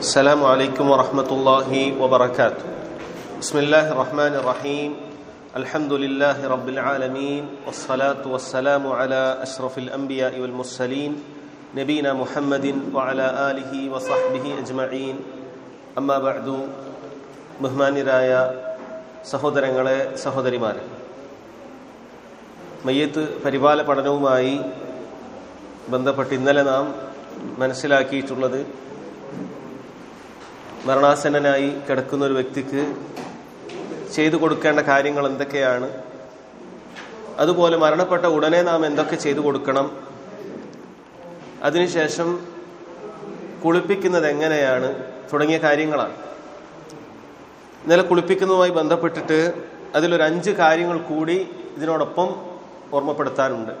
السلام عليكم ورحمة الله وبركاته بسم الله الرحمن الرحيم الحمد لله رب العالمين والصلاة والسلام على أشرف الأنبياء والمرسلين نبينا محمد وعلى آله وصحبه أجمعين أما بعد ബഹുമാന്യരായ സഹോദരങ്ങളെ സഹോദരിമാരെ മയ്യത്ത് പരിപാല പഠനവുമായി ബന്ധപ്പെട്ട് ഇന്നലെ നാം മനസ്സിലാക്കിയിട്ടുള്ളത് മരണാസന്നനായി കിടക്കുന്ന ഒരു വ്യക്തിക്ക് ചെയ്തു കൊടുക്കേണ്ട കാര്യങ്ങൾ എന്തൊക്കെയാണ് അതുപോലെ മരണപ്പെട്ട ഉടനെ നാം എന്തൊക്കെ ചെയ്തു കൊടുക്കണം അതിനുശേഷം കുളിപ്പിക്കുന്നത് എങ്ങനെയാണ് തുടങ്ങിയ കാര്യങ്ങളാണ് ഇന്നലെ കുളിപ്പിക്കുന്നതുമായി ബന്ധപ്പെട്ടിട്ട് അതിലൊരു അഞ്ച് കാര്യങ്ങൾ കൂടി ഇതിനോടൊപ്പം ഓർമ്മപ്പെടുത്താനുണ്ട്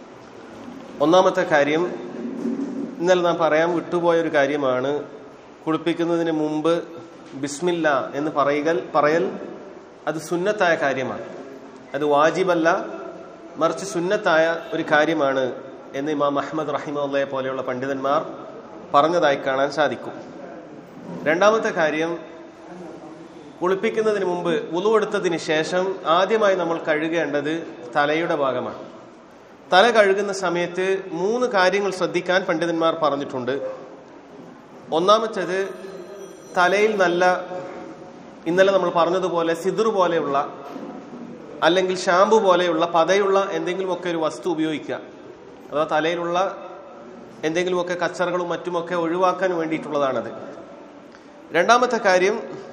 ഒന്നാമത്തെ കാര്യം ഇന്നലെ നാം പറയാൻ വിട്ടുപോയ ഒരു കാര്യമാണ് കുളിപ്പിക്കുന്നതിന് മുമ്പ് ബിസ്മില്ല എന്ന് പറയുക പറയൽ അത് സുന്നത്തായ കാര്യമാണ് അത് വാജിബല്ല മറിച്ച് സുന്നത്തായ ഒരു കാര്യമാണ് എന്ന് ഇമാം അഹമ്മദ് റഹിമുള്ളയെ പോലെയുള്ള പണ്ഡിതന്മാർ പറഞ്ഞതായി കാണാൻ സാധിക്കും രണ്ടാമത്തെ കാര്യം കുളിപ്പിക്കുന്നതിന് മുമ്പ് ഉളുവെടുത്തതിന് ശേഷം ആദ്യമായി നമ്മൾ കഴുകേണ്ടത് തലയുടെ ഭാഗമാണ് തല കഴുകുന്ന സമയത്ത് മൂന്ന് കാര്യങ്ങൾ ശ്രദ്ധിക്കാൻ പണ്ഡിതന്മാർ പറഞ്ഞിട്ടുണ്ട് ഒന്നാമത്തേത് തലയിൽ നല്ല ഇന്നലെ നമ്മൾ പറഞ്ഞതുപോലെ സിദുർ പോലെയുള്ള അല്ലെങ്കിൽ ഷാമ്പു പോലെയുള്ള പതയുള്ള എന്തെങ്കിലുമൊക്കെ ഒരു വസ്തു ഉപയോഗിക്കുക അഥവാ തലയിലുള്ള എന്തെങ്കിലുമൊക്കെ കച്ചറകളും മറ്റുമൊക്കെ ഒഴിവാക്കാൻ വേണ്ടിയിട്ടുള്ളതാണത് രണ്ടാമത്തെ കാര്യം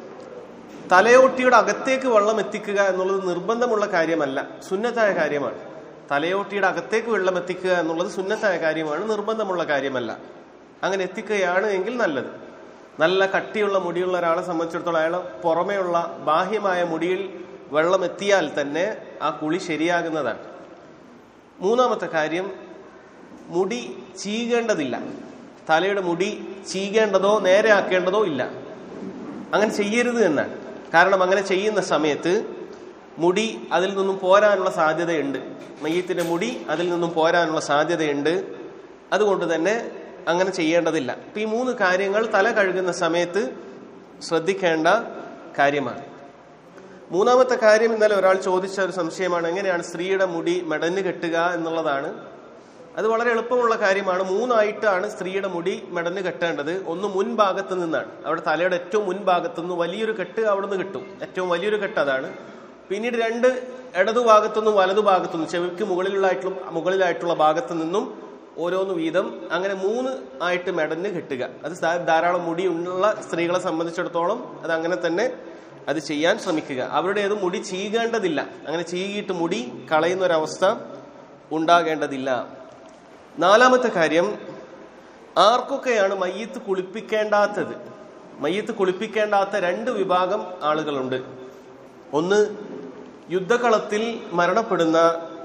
തലയോട്ടിയുടെ അകത്തേക്ക് വെള്ളം എത്തിക്കുക എന്നുള്ളത് നിർബന്ധമുള്ള കാര്യമല്ല സുന്നത്തായ കാര്യമാണ് തലയോട്ടിയുടെ അകത്തേക്ക് വെള്ളം എത്തിക്കുക എന്നുള്ളത് സുന്നത്തായ കാര്യമാണ് നിർബന്ധമുള്ള കാര്യമല്ല അങ്ങനെ എത്തിക്കുകയാണ് എങ്കിൽ നല്ലത് നല്ല കട്ടിയുള്ള മുടിയുള്ള ഒരാളെ സംബന്ധിച്ചിടത്തോളം അയാൾ പുറമേയുള്ള ബാഹ്യമായ മുടിയിൽ വെള്ളം എത്തിയാൽ തന്നെ ആ കുളി ശരിയാകുന്നതാണ് മൂന്നാമത്തെ കാര്യം മുടി ചീകേണ്ടതില്ല തലയുടെ മുടി ചീകേണ്ടതോ നേരെ ആക്കേണ്ടതോ ഇല്ല അങ്ങനെ ചെയ്യരുത് എന്നാണ് കാരണം അങ്ങനെ ചെയ്യുന്ന സമയത്ത് മുടി അതിൽ നിന്നും പോരാനുള്ള സാധ്യതയുണ്ട് മയ്യത്തിന്റെ മുടി അതിൽ നിന്നും പോരാനുള്ള സാധ്യതയുണ്ട് അതുകൊണ്ട് തന്നെ അങ്ങനെ ചെയ്യേണ്ടതില്ല ഇപ്പൊ ഈ മൂന്ന് കാര്യങ്ങൾ തല കഴുകുന്ന സമയത്ത് ശ്രദ്ധിക്കേണ്ട കാര്യമാണ് മൂന്നാമത്തെ കാര്യം ഇന്നലെ ഒരാൾ ചോദിച്ച ഒരു സംശയമാണ് എങ്ങനെയാണ് സ്ത്രീയുടെ മുടി മെടഞ്ഞു കെട്ടുക എന്നുള്ളതാണ് അത് വളരെ എളുപ്പമുള്ള കാര്യമാണ് മൂന്നായിട്ടാണ് സ്ത്രീയുടെ മുടി മെടഞ്ഞു കെട്ടേണ്ടത് ഒന്ന് മുൻഭാഗത്ത് നിന്നാണ് അവിടെ തലയുടെ ഏറ്റവും മുൻഭാഗത്തു നിന്ന് വലിയൊരു കെട്ട് അവിടെ നിന്ന് കിട്ടും ഏറ്റവും വലിയൊരു കെട്ട് അതാണ് പിന്നീട് രണ്ട് ഇടതുഭാഗത്തുനിന്നും വലതുഭാഗത്തുനിന്നും ചെവിക്ക് മുകളിലായിട്ടുള്ള മുകളിലായിട്ടുള്ള ഭാഗത്തു നിന്നും ഓരോന്ന് വീതം അങ്ങനെ മൂന്ന് ആയിട്ട് മെടഞ്ഞ് കെട്ടുക അത് ധാരാളം മുടിയുള്ള സ്ത്രീകളെ സംബന്ധിച്ചിടത്തോളം അത് അങ്ങനെ തന്നെ അത് ചെയ്യാൻ ശ്രമിക്കുക അവരുടേത് മുടി ചീകേണ്ടതില്ല അങ്ങനെ ചീകിയിട്ട് മുടി കളയുന്ന ഒരവസ്ഥ ഉണ്ടാകേണ്ടതില്ല നാലാമത്തെ കാര്യം ആർക്കൊക്കെയാണ് മയ്യത്ത് കുളിപ്പിക്കേണ്ടാത്തത് മയ്യത്ത് കുളിപ്പിക്കേണ്ടാത്ത രണ്ട് വിഭാഗം ആളുകളുണ്ട് ഒന്ന് യുദ്ധകളത്തിൽ മരണപ്പെടുന്ന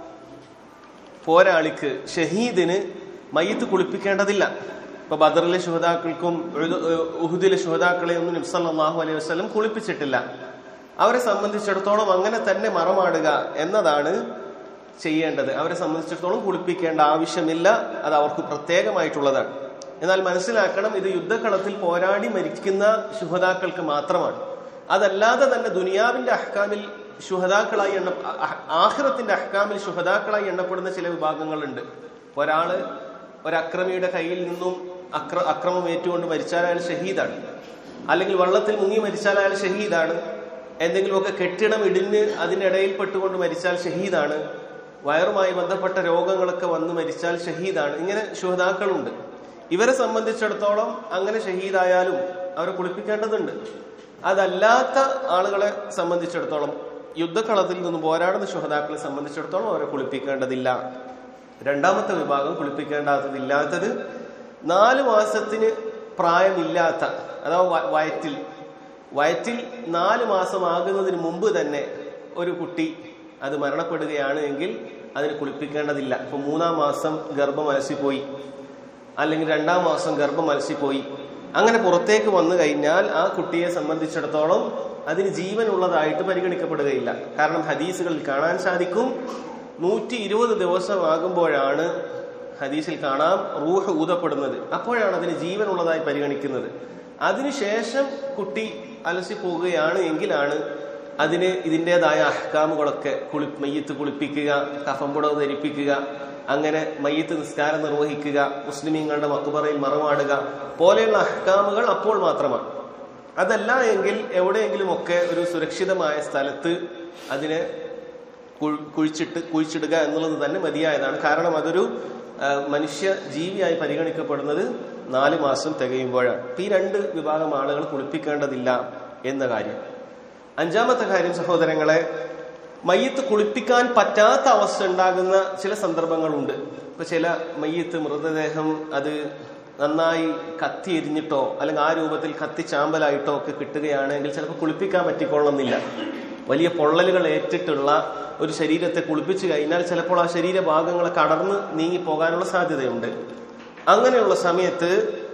പോരാളിക്ക് ഷഹീദിന് മയ്യത്ത് കുളിപ്പിക്കേണ്ടതില്ല ഇപ്പൊ ബദറിലെ ശുഹതാക്കൾക്കും ഉഹുദിലെ ശുഹതാക്കളെ ഒന്നും നബ്സല്ലാഹു അലൈഹി വസ്ലം കുളിപ്പിച്ചിട്ടില്ല അവരെ സംബന്ധിച്ചിടത്തോളം അങ്ങനെ തന്നെ മറമാടുക എന്നതാണ് ചെയ്യേണ്ടത് അവരെ സംബന്ധിച്ചിടത്തോളം കുളിപ്പിക്കേണ്ട ആവശ്യമില്ല അത് അവർക്ക് പ്രത്യേകമായിട്ടുള്ളതാണ് എന്നാൽ മനസ്സിലാക്കണം ഇത് യുദ്ധകളത്തിൽ പോരാടി മരിക്കുന്ന ശുഹതാക്കൾക്ക് മാത്രമാണ് അതല്ലാതെ തന്നെ ദുനിയാവിന്റെ അഹ്കാമിൽ ശുഹതാക്കളായി എണ്ണ ആഹ്റത്തിന്റെ അഹ്കാമിൽ ശുഹതാക്കളായി എണ്ണപ്പെടുന്ന ചില വിഭാഗങ്ങളുണ്ട് ഒരാള് ഒരക്രമിയുടെ കയ്യിൽ നിന്നും അക്ര അക്രമം ഏറ്റുകൊണ്ട് മരിച്ചാൽ അയാൾ ഷഹീദാണ് അല്ലെങ്കിൽ വെള്ളത്തിൽ മുങ്ങി മരിച്ചാൽ അയാൾ ഷഹീദാണ് എന്തെങ്കിലുമൊക്കെ കെട്ടിടം ഇടിഞ്ഞ് അതിനിടയിൽ പെട്ടുകൊണ്ട് മരിച്ചാൽ ഷഹീദാണ് വയറുമായി ബന്ധപ്പെട്ട രോഗങ്ങളൊക്കെ വന്ന് മരിച്ചാൽ ഷഹീദാണ് ഇങ്ങനെ ശുഹതാക്കളുണ്ട് ഇവരെ സംബന്ധിച്ചിടത്തോളം അങ്ങനെ ഷഹീദായാലും അവരെ കുളിപ്പിക്കേണ്ടതുണ്ട് അതല്ലാത്ത ആളുകളെ സംബന്ധിച്ചിടത്തോളം യുദ്ധക്കളത്തിൽ നിന്ന് പോരാടുന്ന ശുഹതാക്കളെ സംബന്ധിച്ചിടത്തോളം അവരെ കുളിപ്പിക്കേണ്ടതില്ല രണ്ടാമത്തെ വിഭാഗം കുളിപ്പിക്കേണ്ടാത്തതില്ലാത്തത് നാല് മാസത്തിന് പ്രായമില്ലാത്ത അഥവാ വയറ്റിൽ വയറ്റിൽ നാല് മാസം ആകുന്നതിന് മുമ്പ് തന്നെ ഒരു കുട്ടി അത് മരണപ്പെടുകയാണ് എങ്കിൽ അതിന് കുളിപ്പിക്കേണ്ടതില്ല ഇപ്പൊ മൂന്നാം മാസം ഗർഭം അലസിപ്പോയി അല്ലെങ്കിൽ രണ്ടാം മാസം ഗർഭം അലസിപ്പോയി അങ്ങനെ പുറത്തേക്ക് വന്നു കഴിഞ്ഞാൽ ആ കുട്ടിയെ സംബന്ധിച്ചിടത്തോളം അതിന് ജീവനുള്ളതായിട്ട് പരിഗണിക്കപ്പെടുകയില്ല കാരണം ഹദീസുകളിൽ കാണാൻ സാധിക്കും നൂറ്റി ഇരുപത് ദിവസമാകുമ്പോഴാണ് ഹദീസിൽ കാണാം റൂഹ് ഊതപ്പെടുന്നത് അപ്പോഴാണ് അതിന് ജീവനുള്ളതായി പരിഗണിക്കുന്നത് അതിനുശേഷം കുട്ടി അലസി പോവുകയാണ് എങ്കിലാണ് അതിന് ഇതിൻ്റെതായ അഹ്കാമുകളൊക്കെ കുളി മയ്യത്ത് കുളിപ്പിക്കുക കഫംപുടവ് ധരിപ്പിക്കുക അങ്ങനെ മയ്യത്ത് നിസ്കാരം നിർവഹിക്കുക മുസ്ലിമീങ്ങളുടെ മക്കുബറയിൽ മറമാടുക പോലെയുള്ള അഹ്കാമുകൾ അപ്പോൾ മാത്രമാണ് അതല്ല എങ്കിൽ എവിടെയെങ്കിലുമൊക്കെ ഒരു സുരക്ഷിതമായ സ്ഥലത്ത് അതിനെ കുഴി- കുഴിച്ചിട്ട് കുഴിച്ചിടുക എന്നുള്ളത് തന്നെ മതിയായതാണ് കാരണം അതൊരു ആ, മനുഷ്യ ജീവിയായി പരിഗണിക്കപ്പെടുന്നത് നാല് മാസം തികയുമ്പോഴാണ് ഇപ്പൊ ഈ രണ്ട് വിഭാഗം ആളുകൾ കുളിപ്പിക്കേണ്ടതില്ല എന്ന കാര്യം അഞ്ചാമത്തെ കാര്യം സഹോദരങ്ങളെ മയ്യത്ത് കുളിപ്പിക്കാൻ പറ്റാത്ത അവസ്ഥ ഉണ്ടാകുന്ന ചില സന്ദർഭങ്ങളുണ്ട് ഇപ്പൊ ചില മയ്യത്ത് മൃതദേഹം അത് നന്നായി കത്തി എരിഞ്ഞിട്ടോ അല്ലെങ്കിൽ ആ രൂപത്തിൽ കത്തി ചാമ്പലായിട്ടോ ഒക്കെ കിട്ടുകയാണെങ്കിൽ ചിലപ്പോൾ കുളിപ്പിക്കാൻ പറ്റിക്കൊള്ളുന്നില്ല വലിയ പൊള്ളലുകൾ ഏറ്റിട്ടുള്ള ഒരു ശരീരത്തെ കുളിപ്പിച്ചു കഴിഞ്ഞാൽ ചിലപ്പോൾ ആ ശരീരഭാഗങ്ങളെ കടർന്ന് നീങ്ങിപ്പോകാനുള്ള സാധ്യതയുണ്ട് അങ്ങനെയുള്ള സമയത്ത്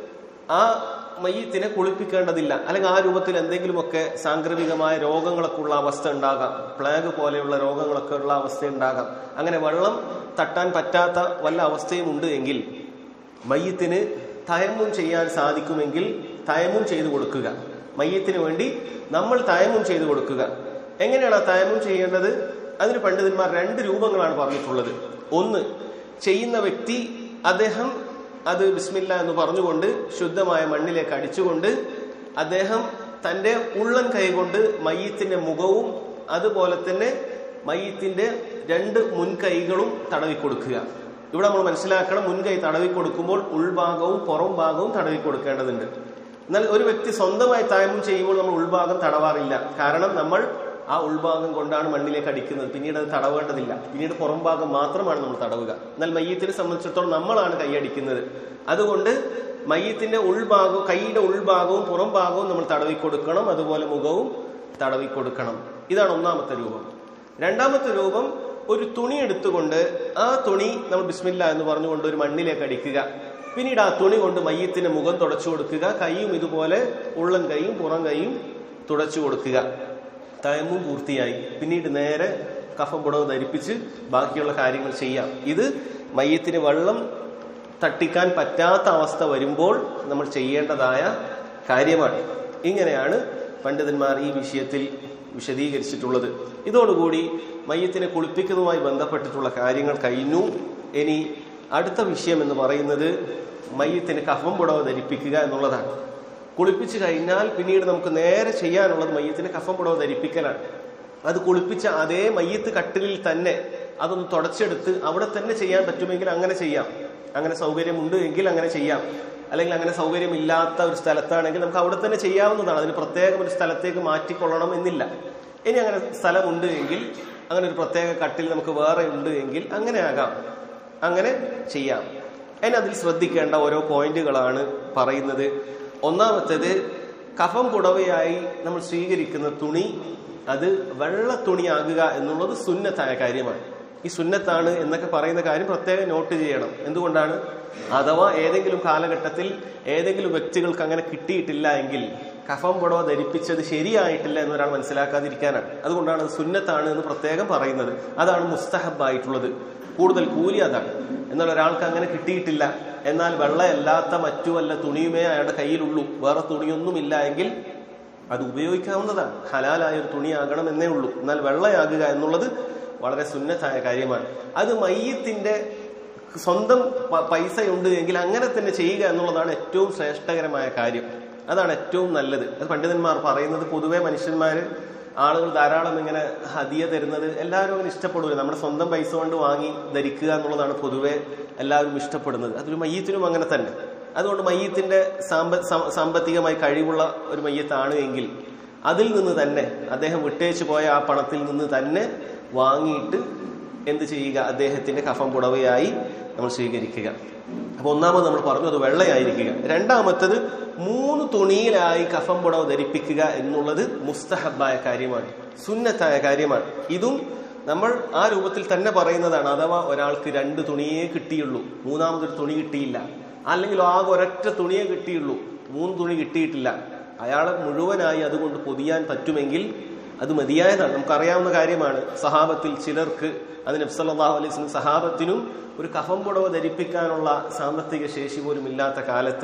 ആ മയ്യത്തിനെ കുളിപ്പിക്കേണ്ടതില്ല അല്ലെങ്കിൽ ആ രൂപത്തിൽ എന്തെങ്കിലുമൊക്കെ സാംക്രമികമായ രോഗങ്ങളൊക്കെ ഉള്ള അവസ്ഥ ഉണ്ടാകാം പ്ലാഗ് പോലെയുള്ള രോഗങ്ങളൊക്കെ ഉള്ള അവസ്ഥ ഉണ്ടാകാം അങ്ങനെ വെള്ളം തട്ടാൻ പറ്റാത്ത വല്ല അവസ്ഥയും ഉണ്ട് എങ്കിൽ മയ്യത്തിന് തയമ്മും ചെയ്യാൻ സാധിക്കുമെങ്കിൽ തയമ്മും ചെയ്തു കൊടുക്കുക മയ്യത്തിന് വേണ്ടി നമ്മൾ തയമ്മും ചെയ്തു കൊടുക്കുക എങ്ങനെയാണ് ആ തയമ്മും ചെയ്യേണ്ടത് അതിന് പണ്ഡിതന്മാർ രണ്ട് രൂപങ്ങളാണ് പറഞ്ഞിട്ടുള്ളത് ഒന്ന് ചെയ്യുന്ന വ്യക്തി അദ്ദേഹം അത് ബിസ്മില്ല എന്ന് പറഞ്ഞുകൊണ്ട് ശുദ്ധമായ മണ്ണിലേക്ക് അടിച്ചുകൊണ്ട് അദ്ദേഹം തന്റെ ഉള്ളൻ കൈകൊണ്ട് മയ്യത്തിന്റെ മുഖവും അതുപോലെ തന്നെ മയ്യത്തിന്റെ രണ്ട് മുൻകൈകളും തടവി കൊടുക്കുക ഇവിടെ നമ്മൾ മനസ്സിലാക്കണം മുൻകൈ തടവി കൊടുക്കുമ്പോൾ ഉൾഭാഗവും പുറം ഭാഗവും തടവി കൊടുക്കേണ്ടതുണ്ട് എന്നാൽ ഒരു വ്യക്തി സ്വന്തമായി തായമം ചെയ്യുമ്പോൾ നമ്മൾ ഉൾഭാഗം തടവാറില്ല കാരണം നമ്മൾ ആ ഉൾഭാഗം കൊണ്ടാണ് മണ്ണിലേക്ക് അടിക്കുന്നത് പിന്നീട് അത് തടവേണ്ടതില്ല പിന്നീട് പുറം ഭാഗം മാത്രമാണ് നമ്മൾ തടവുക എന്നാൽ മയ്യത്തിനെ സംബന്ധിച്ചിടത്തോളം നമ്മളാണ് കൈയടിക്കുന്നത് അതുകൊണ്ട് മയ്യത്തിന്റെ ഉൾഭാഗവും കൈയുടെ ഉൾഭാഗവും പുറം ഭാഗവും നമ്മൾ തടവി കൊടുക്കണം അതുപോലെ മുഖവും തടവി കൊടുക്കണം ഇതാണ് ഒന്നാമത്തെ രൂപം രണ്ടാമത്തെ രൂപം ഒരു തുണി എടുത്തുകൊണ്ട് ആ തുണി നമ്മൾ ബിസ്മില്ല എന്ന് പറഞ്ഞുകൊണ്ട് ഒരു മണ്ണിലേക്ക് അടിക്കുക പിന്നീട് ആ തുണി കൊണ്ട് മയ്യത്തിന്റെ മുഖം തുടച്ചു കൊടുക്കുക കൈയും ഇതുപോലെ ഉള്ളൻ കൈയും പുറം കൈയും തുടച്ചു കൊടുക്കുക തയമ്മും പൂർത്തിയായി പിന്നീട് നേരെ കഫം പുടവ് ധരിപ്പിച്ച് ബാക്കിയുള്ള കാര്യങ്ങൾ ചെയ്യാം ഇത് മയ്യത്തിന് വെള്ളം തട്ടിക്കാൻ പറ്റാത്ത അവസ്ഥ വരുമ്പോൾ നമ്മൾ ചെയ്യേണ്ടതായ കാര്യമാണ് ഇങ്ങനെയാണ് പണ്ഡിതന്മാർ ഈ വിഷയത്തിൽ വിശദീകരിച്ചിട്ടുള്ളത് ഇതോടുകൂടി മയ്യത്തിനെ കുളിപ്പിക്കുന്നതുമായി ബന്ധപ്പെട്ടിട്ടുള്ള കാര്യങ്ങൾ കഴിഞ്ഞു ഇനി അടുത്ത വിഷയം എന്ന് പറയുന്നത് മയ്യത്തിന് കഫം പുടവ ധരിപ്പിക്കുക എന്നുള്ളതാണ് കുളിപ്പിച്ചു കഴിഞ്ഞാൽ പിന്നീട് നമുക്ക് നേരെ ചെയ്യാനുള്ളത് മയ്യത്തിന് കഫം പുടവ ധരിപ്പിക്കലാണ് അത് കുളിപ്പിച്ച അതേ മയ്യത്ത് കട്ടിലിൽ തന്നെ അതൊന്ന് തുടച്ചെടുത്ത് അവിടെ തന്നെ ചെയ്യാൻ പറ്റുമെങ്കിൽ അങ്ങനെ ചെയ്യാം അങ്ങനെ സൗകര്യമുണ്ട് എങ്കിൽ അങ്ങനെ ചെയ്യാം അല്ലെങ്കിൽ അങ്ങനെ സൗകര്യമില്ലാത്ത ഒരു സ്ഥലത്താണെങ്കിൽ നമുക്ക് അവിടെ തന്നെ ചെയ്യാവുന്നതാണ് അതിന് പ്രത്യേകം ഒരു സ്ഥലത്തേക്ക് മാറ്റിക്കൊള്ളണം എന്നില്ല ഇനി അങ്ങനെ സ്ഥലമുണ്ട് എങ്കിൽ അങ്ങനെ ഒരു പ്രത്യേക കട്ടിൽ നമുക്ക് വേറെ ഉണ്ട് എങ്കിൽ അങ്ങനെ ആകാം അങ്ങനെ ചെയ്യാം അതിന് അതിൽ ശ്രദ്ധിക്കേണ്ട ഓരോ പോയിന്റുകളാണ് പറയുന്നത് ഒന്നാമത്തേത് കഫം പുടവയായി നമ്മൾ സ്വീകരിക്കുന്ന തുണി അത് വെള്ള തുണിയാകുക എന്നുള്ളത് സുന്നത്തായ കാര്യമാണ് ഈ സുന്നത്താണ് എന്നൊക്കെ പറയുന്ന കാര്യം പ്രത്യേകം നോട്ട് ചെയ്യണം എന്തുകൊണ്ടാണ് അഥവാ ഏതെങ്കിലും കാലഘട്ടത്തിൽ ഏതെങ്കിലും വ്യക്തികൾക്ക് അങ്ങനെ കിട്ടിയിട്ടില്ല എങ്കിൽ കഫം പുടവ ധരിപ്പിച്ചത് ശരിയായിട്ടില്ല എന്നൊരാൾ മനസ്സിലാക്കാതിരിക്കാനാണ് അതുകൊണ്ടാണ് അത് സുന്നത്താണ് എന്ന് പ്രത്യേകം പറയുന്നത് അതാണ് മുസ്തഹബായിട്ടുള്ളത് കൂടുതൽ കൂലി അതാണ് എന്നാൽ ഒരാൾക്ക് അങ്ങനെ കിട്ടിയിട്ടില്ല എന്നാൽ വെള്ളയല്ലാത്ത മറ്റു വല്ല തുണിയുമേ അയാളുടെ കയ്യിലുള്ളൂ വേറെ തുണിയൊന്നുമില്ല എങ്കിൽ അത് ഉപയോഗിക്കാവുന്നതാണ് ഹലാലായ ഒരു തുണിയാകണം എന്നേ ഉള്ളൂ എന്നാൽ വെള്ളയാകുക എന്നുള്ളത് വളരെ സുന്നത്തായ കാര്യമാണ് അത് മയ്യത്തിന്റെ സ്വന്തം പ- പൈസയുണ്ട് എങ്കിൽ അങ്ങനെ തന്നെ ചെയ്യുക എന്നുള്ളതാണ് ഏറ്റവും ശ്രേഷ്ഠകരമായ കാര്യം അതാണ് ഏറ്റവും നല്ലത് അത് പണ്ഡിതന്മാർ പറയുന്നത് പൊതുവെ മനുഷ്യന്മാര് ആളുകൾ ധാരാളം ഇങ്ങനെ ഹദിയ തരുന്നത് എല്ലാവരും അങ്ങനെ ഇഷ്ടപ്പെടില്ല നമ്മുടെ സ്വന്തം പൈസ കൊണ്ട് വാങ്ങി ധരിക്കുക എന്നുള്ളതാണ് പൊതുവെ എല്ലാവരും ഇഷ്ടപ്പെടുന്നത് അതൊരു മയ്യത്തിനും അങ്ങനെ തന്നെ അതുകൊണ്ട് മയ്യത്തിന്റെ സാമ്പ സം- സാമ്പത്തികമായി കഴിവുള്ള ഒരു മയ്യത്താണ് എങ്കിൽ അതിൽ നിന്ന് തന്നെ അദ്ദേഹം വിട്ടേച്ചു പോയ ആ പണത്തിൽ നിന്ന് തന്നെ വാങ്ങിയിട്ട് എന്ത് ചെയ്യുക അദ്ദേഹത്തിന്റെ കഫം പുടവയായി നമ്മൾ സ്വീകരിക്കുക അപ്പൊ ഒന്നാമത് നമ്മൾ പറഞ്ഞു അത് വെള്ളയായിരിക്കുക രണ്ടാമത്തത് മൂന്ന് തുണിയിലായി കഫം പുടവ ധരിപ്പിക്കുക എന്നുള്ളത് മുസ്തഹബായ കാര്യമാണ് സുന്നത്തായ കാര്യമാണ് ഇതും നമ്മൾ ആ രൂപത്തിൽ തന്നെ പറയുന്നതാണ് അഥവാ ഒരാൾക്ക് രണ്ട് തുണിയേ കിട്ടിയുള്ളൂ മൂന്നാമതൊരു തുണി കിട്ടിയില്ല അല്ലെങ്കിൽ ആകെ ഒരൊറ്റ തുണിയേ കിട്ടിയുള്ളൂ മൂന്ന് തുണി കിട്ടിയിട്ടില്ല അയാളെ മുഴുവനായി അതുകൊണ്ട് പൊതിയാൻ പറ്റുമെങ്കിൽ അത് മതിയായതാണ് നമുക്കറിയാവുന്ന കാര്യമാണ് സഹാബത്തിൽ ചിലർക്ക് അത് നബ്സല്ലാഹു അലൈഹി സ്വലം സഹാബത്തിനും ഒരു കഫം പുടവ ധരിപ്പിക്കാനുള്ള സാമ്പത്തിക ശേഷി പോലും ഇല്ലാത്ത കാലത്ത്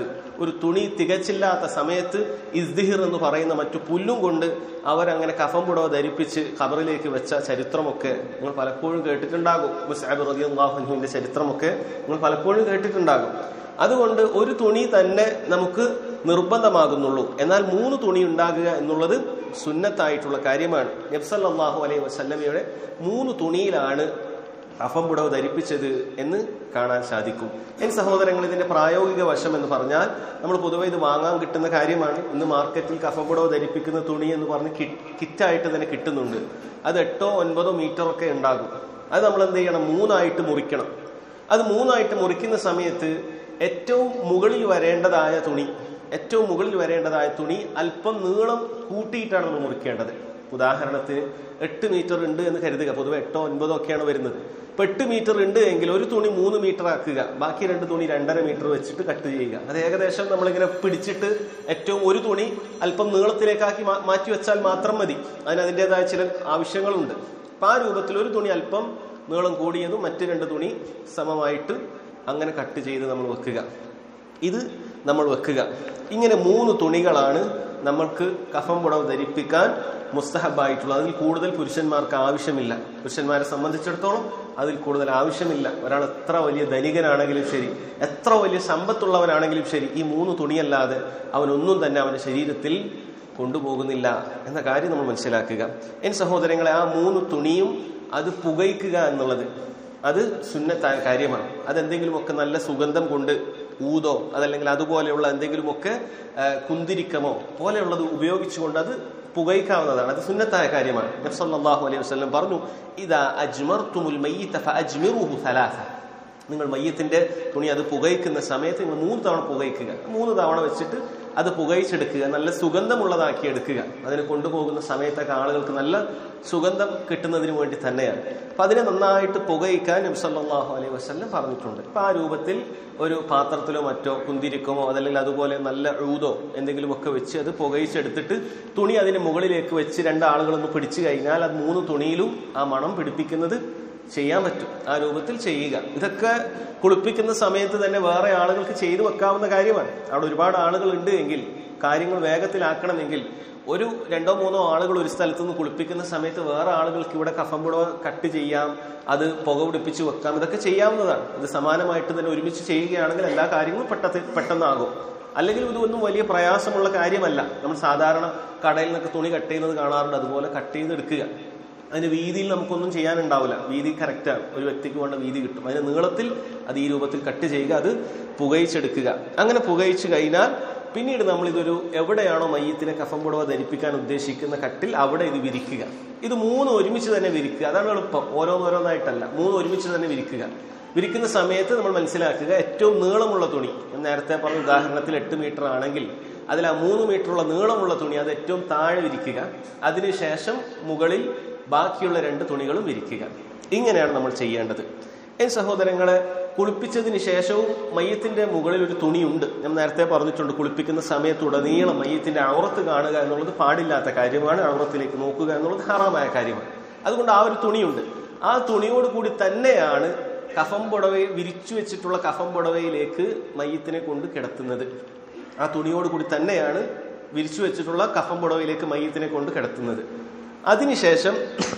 ഒരു തുണി തികച്ചില്ലാത്ത സമയത്ത് ഇസ്ദിഹിർ എന്ന് പറയുന്ന മറ്റു പുല്ലും കൊണ്ട് അവരങ്ങനെ കഫം പുടവ ധരിപ്പിച്ച് ഖബറിലേക്ക് വെച്ച ചരിത്രമൊക്കെ നിങ്ങൾ പലപ്പോഴും കേട്ടിട്ടുണ്ടാകും മുസാബ് റബിഅള്ളാഹുവിന്റെ ചരിത്രമൊക്കെ നിങ്ങൾ പലപ്പോഴും കേട്ടിട്ടുണ്ടാകും അതുകൊണ്ട് ഒരു തുണി തന്നെ നമുക്ക് നിർബന്ധമാകുന്നുള്ളൂ എന്നാൽ മൂന്ന് തുണി ഉണ്ടാകുക എന്നുള്ളത് സുന്നത്തായിട്ടുള്ള കാര്യമാണ് നബ്സല്ലാഹു അലൈഹി വസല്ലമയുടെ മൂന്ന് തുണിയിലാണ് കഫം പുടവ് ധരിപ്പിച്ചത് എന്ന് കാണാൻ സാധിക്കും എൻ സഹോദരങ്ങൾ ഇതിന്റെ പ്രായോഗിക വശം എന്ന് പറഞ്ഞാൽ നമ്മൾ പൊതുവെ ഇത് വാങ്ങാൻ കിട്ടുന്ന കാര്യമാണ് ഇന്ന് മാർക്കറ്റിൽ കഫം പുടവ് ധരിപ്പിക്കുന്ന തുണി എന്ന് പറഞ്ഞ് കിറ്റായിട്ട് തന്നെ കിട്ടുന്നുണ്ട് അത് എട്ടോ ഒൻപതോ മീറ്റർ ഒക്കെ ഉണ്ടാകും അത് നമ്മൾ എന്ത് ചെയ്യണം മൂന്നായിട്ട് മുറിക്കണം അത് മൂന്നായിട്ട് മുറിക്കുന്ന സമയത്ത് ഏറ്റവും മുകളിൽ വരേണ്ടതായ തുണി ഏറ്റവും മുകളിൽ വരേണ്ടതായ തുണി അല്പം നീളം കൂട്ടിയിട്ടാണ് നമ്മൾ മുറിക്കേണ്ടത് ഉദാഹരണത്തിന് എട്ട് മീറ്റർ ഉണ്ട് എന്ന് കരുതുക പൊതുവെ എട്ടോ ഒൻപതോ ഒക്കെയാണ് വരുന്നത് ഇപ്പൊ എട്ട് മീറ്റർ ഉണ്ട് എങ്കിൽ ഒരു തുണി മൂന്ന് മീറ്റർ ആക്കുക ബാക്കി രണ്ട് തുണി രണ്ടര മീറ്റർ വെച്ചിട്ട് കട്ട് ചെയ്യുക അത് ഏകദേശം നമ്മളിങ്ങനെ പിടിച്ചിട്ട് ഏറ്റവും ഒരു തുണി അല്പം നീളത്തിലേക്കാക്കി മാറ്റി വെച്ചാൽ മാത്രം മതി അതിന് അതിൻ്റെതായ ചില ആവശ്യങ്ങളുണ്ട് അപ്പൊ ആ രൂപത്തിൽ ഒരു തുണി അല്പം നീളം കൂടിയതും മറ്റു രണ്ട് തുണി സമമായിട്ട് അങ്ങനെ കട്ട് ചെയ്ത് നമ്മൾ വെക്കുക ഇത് നമ്മൾ വെക്കുക ഇങ്ങനെ മൂന്ന് തുണികളാണ് നമ്മൾക്ക് കഫം പുടവ് ധരിപ്പിക്കാൻ മുസ്തഹബായിട്ടുള്ളത് അതിൽ കൂടുതൽ പുരുഷന്മാർക്ക് ആവശ്യമില്ല പുരുഷന്മാരെ സംബന്ധിച്ചിടത്തോളം അതിൽ കൂടുതൽ ആവശ്യമില്ല ഒരാൾ എത്ര വലിയ ധനികനാണെങ്കിലും ശരി എത്ര വലിയ സമ്പത്തുള്ളവനാണെങ്കിലും ശരി ഈ മൂന്ന് തുണിയല്ലാതെ അവനൊന്നും തന്നെ അവന്റെ ശരീരത്തിൽ കൊണ്ടുപോകുന്നില്ല എന്ന കാര്യം നമ്മൾ മനസ്സിലാക്കുക എൻ സഹോദരങ്ങളെ ആ മൂന്ന് തുണിയും അത് പുകയ്ക്കുക എന്നുള്ളത് അത് സുന്നത്തായ കാര്യമാണ് അതെന്തെങ്കിലുമൊക്കെ നല്ല സുഗന്ധം കൊണ്ട് ഊതോ അതല്ലെങ്കിൽ അതുപോലെയുള്ള എന്തെങ്കിലുമൊക്കെ കുന്തിരിക്കമോ പോലെയുള്ളത് ഉപയോഗിച്ചുകൊണ്ട് അത് പുകയ്ക്കാവുന്നതാണ് അത് സുന്നത്തായ കാര്യമാണ് നബ്സല്ലാഹു അലൈഹി വസ്ലം പറഞ്ഞു ഇതാ അജ്മർത്തുമുൽ മയ്യിത്ത ഫഅജ്മിറുഹു സലാസ നിങ്ങൾ മയ്യത്തിന്റെ തുണി അത് പുകയ്ക്കുന്ന സമയത്ത് നിങ്ങൾ മൂന്ന് തവണ പുകയ്ക്കുക മൂന്ന് തവണ വെച്ചിട്ട് അത് പുകയിച്ചെടുക്കുക നല്ല സുഗന്ധമുള്ളതാക്കി എടുക്കുക അതിന് കൊണ്ടുപോകുന്ന സമയത്തൊക്കെ ആളുകൾക്ക് നല്ല സുഗന്ധം കിട്ടുന്നതിന് വേണ്ടി തന്നെയാണ് അപ്പൊ അതിനെ നന്നായിട്ട് പുകയിക്കാൻ നബ്സല്ലാഹു അലൈഹി വസ്ലം പറഞ്ഞിട്ടുണ്ട് അപ്പൊ ആ രൂപത്തിൽ ഒരു പാത്രത്തിലോ മറ്റോ കുന്തിരിക്കമോ അതല്ലെങ്കിൽ അതുപോലെ നല്ല ഊതോ എന്തെങ്കിലുമൊക്കെ വെച്ച് അത് പുകയിച്ചെടുത്തിട്ട് തുണി അതിന് മുകളിലേക്ക് വെച്ച് രണ്ടാളുകളൊന്ന് പിടിച്ചു കഴിഞ്ഞാൽ അത് മൂന്ന് തുണിയിലും ആ മണം പിടിപ്പിക്കുന്നത് ചെയ്യാൻ പറ്റും ആ രൂപത്തിൽ ചെയ്യുക ഇതൊക്കെ കുളിപ്പിക്കുന്ന സമയത്ത് തന്നെ വേറെ ആളുകൾക്ക് ചെയ്തു വെക്കാവുന്ന കാര്യമാണ് അവിടെ ഒരുപാട് ആളുകൾ ഉണ്ട് എങ്കിൽ കാര്യങ്ങൾ വേഗത്തിലാക്കണമെങ്കിൽ ഒരു രണ്ടോ മൂന്നോ ആളുകൾ ഒരു സ്ഥലത്ത് നിന്ന് കുളിപ്പിക്കുന്ന സമയത്ത് വേറെ ആളുകൾക്ക് ഇവിടെ കഫംപുടവ കട്ട് ചെയ്യാം അത് പുക പിടിപ്പിച്ച് വെക്കാം ഇതൊക്കെ ചെയ്യാവുന്നതാണ് ഇത് സമാനമായിട്ട് തന്നെ ഒരുമിച്ച് ചെയ്യുകയാണെങ്കിൽ എല്ലാ കാര്യങ്ങളും പെട്ടെന്ന് പെട്ടെന്നാകും അല്ലെങ്കിൽ ഇതൊന്നും വലിയ പ്രയാസമുള്ള കാര്യമല്ല നമ്മൾ സാധാരണ കടയിൽ നിന്നൊക്കെ തുണി കട്ട് ചെയ്യുന്നത് കാണാറുണ്ട് അതുപോലെ കട്ട് ചെയ്തെടുക്കുക അതിന്റെ വീതിയിൽ നമുക്കൊന്നും ചെയ്യാനുണ്ടാവില്ല വീതി കറക്റ്റാണ് ഒരു വ്യക്തിക്ക് വേണ്ട വീതി കിട്ടും അതിന്റെ നീളത്തിൽ അത് ഈ രൂപത്തിൽ കട്ട് ചെയ്യുക അത് പുകയിച്ചെടുക്കുക അങ്ങനെ പുകയിച്ചു കഴിഞ്ഞാൽ പിന്നീട് നമ്മൾ ഇതൊരു എവിടെയാണോ മയ്യത്തിനെ കഫം പുടവ ധരിപ്പിക്കാൻ ഉദ്ദേശിക്കുന്ന കട്ടിൽ അവിടെ ഇത് വിരിക്കുക ഇത് മൂന്ന് ഒരുമിച്ച് തന്നെ വിരിക്കുക അതാണ് എളുപ്പം ഓരോന്നോരോന്നായിട്ടല്ല മൂന്ന് ഒരുമിച്ച് തന്നെ വിരിക്കുക വിരിക്കുന്ന സമയത്ത് നമ്മൾ മനസ്സിലാക്കുക ഏറ്റവും നീളമുള്ള തുണി ഞാൻ നേരത്തെ പറഞ്ഞ ഉദാഹരണത്തിൽ എട്ട് മീറ്റർ ആണെങ്കിൽ അതിൽ ആ മൂന്ന് മീറ്ററുള്ള നീളമുള്ള തുണി അത് ഏറ്റവും താഴെ വിരിക്കുക അതിനുശേഷം മുകളിൽ ബാക്കിയുള്ള രണ്ട് തുണികളും വിരിക്കുക ഇങ്ങനെയാണ് നമ്മൾ ചെയ്യേണ്ടത് എൻ സഹോദരങ്ങളെ കുളിപ്പിച്ചതിന് ശേഷവും മയ്യത്തിന്റെ മുകളിൽ ഒരു തുണിയുണ്ട് ഞാൻ നേരത്തെ പറഞ്ഞിട്ടുണ്ട് കുളിപ്പിക്കുന്ന സമയത്തുടനീളം മയ്യത്തിന്റെ ഔറത്ത് കാണുക എന്നുള്ളത് പാടില്ലാത്ത കാര്യമാണ് ഔറത്തിലേക്ക് നോക്കുക എന്നുള്ളത് ഹറാമായ കാര്യമാണ് അതുകൊണ്ട് ആ ഒരു തുണിയുണ്ട് ആ തുണിയോട് കൂടി തന്നെയാണ് കഫം പുടവയിൽ വിരിച്ചു വെച്ചിട്ടുള്ള കഫം പുടവയിലേക്ക് മയ്യത്തിനെ കൊണ്ട് കിടത്തുന്നത് ആ തുണിയോട് കൂടി തന്നെയാണ് വിരിച്ചു വെച്ചിട്ടുള്ള കഫം പുടവയിലേക്ക് മയ്യത്തിനെ കൊണ്ട് കിടത്തുന്നത് അതിനുശേഷം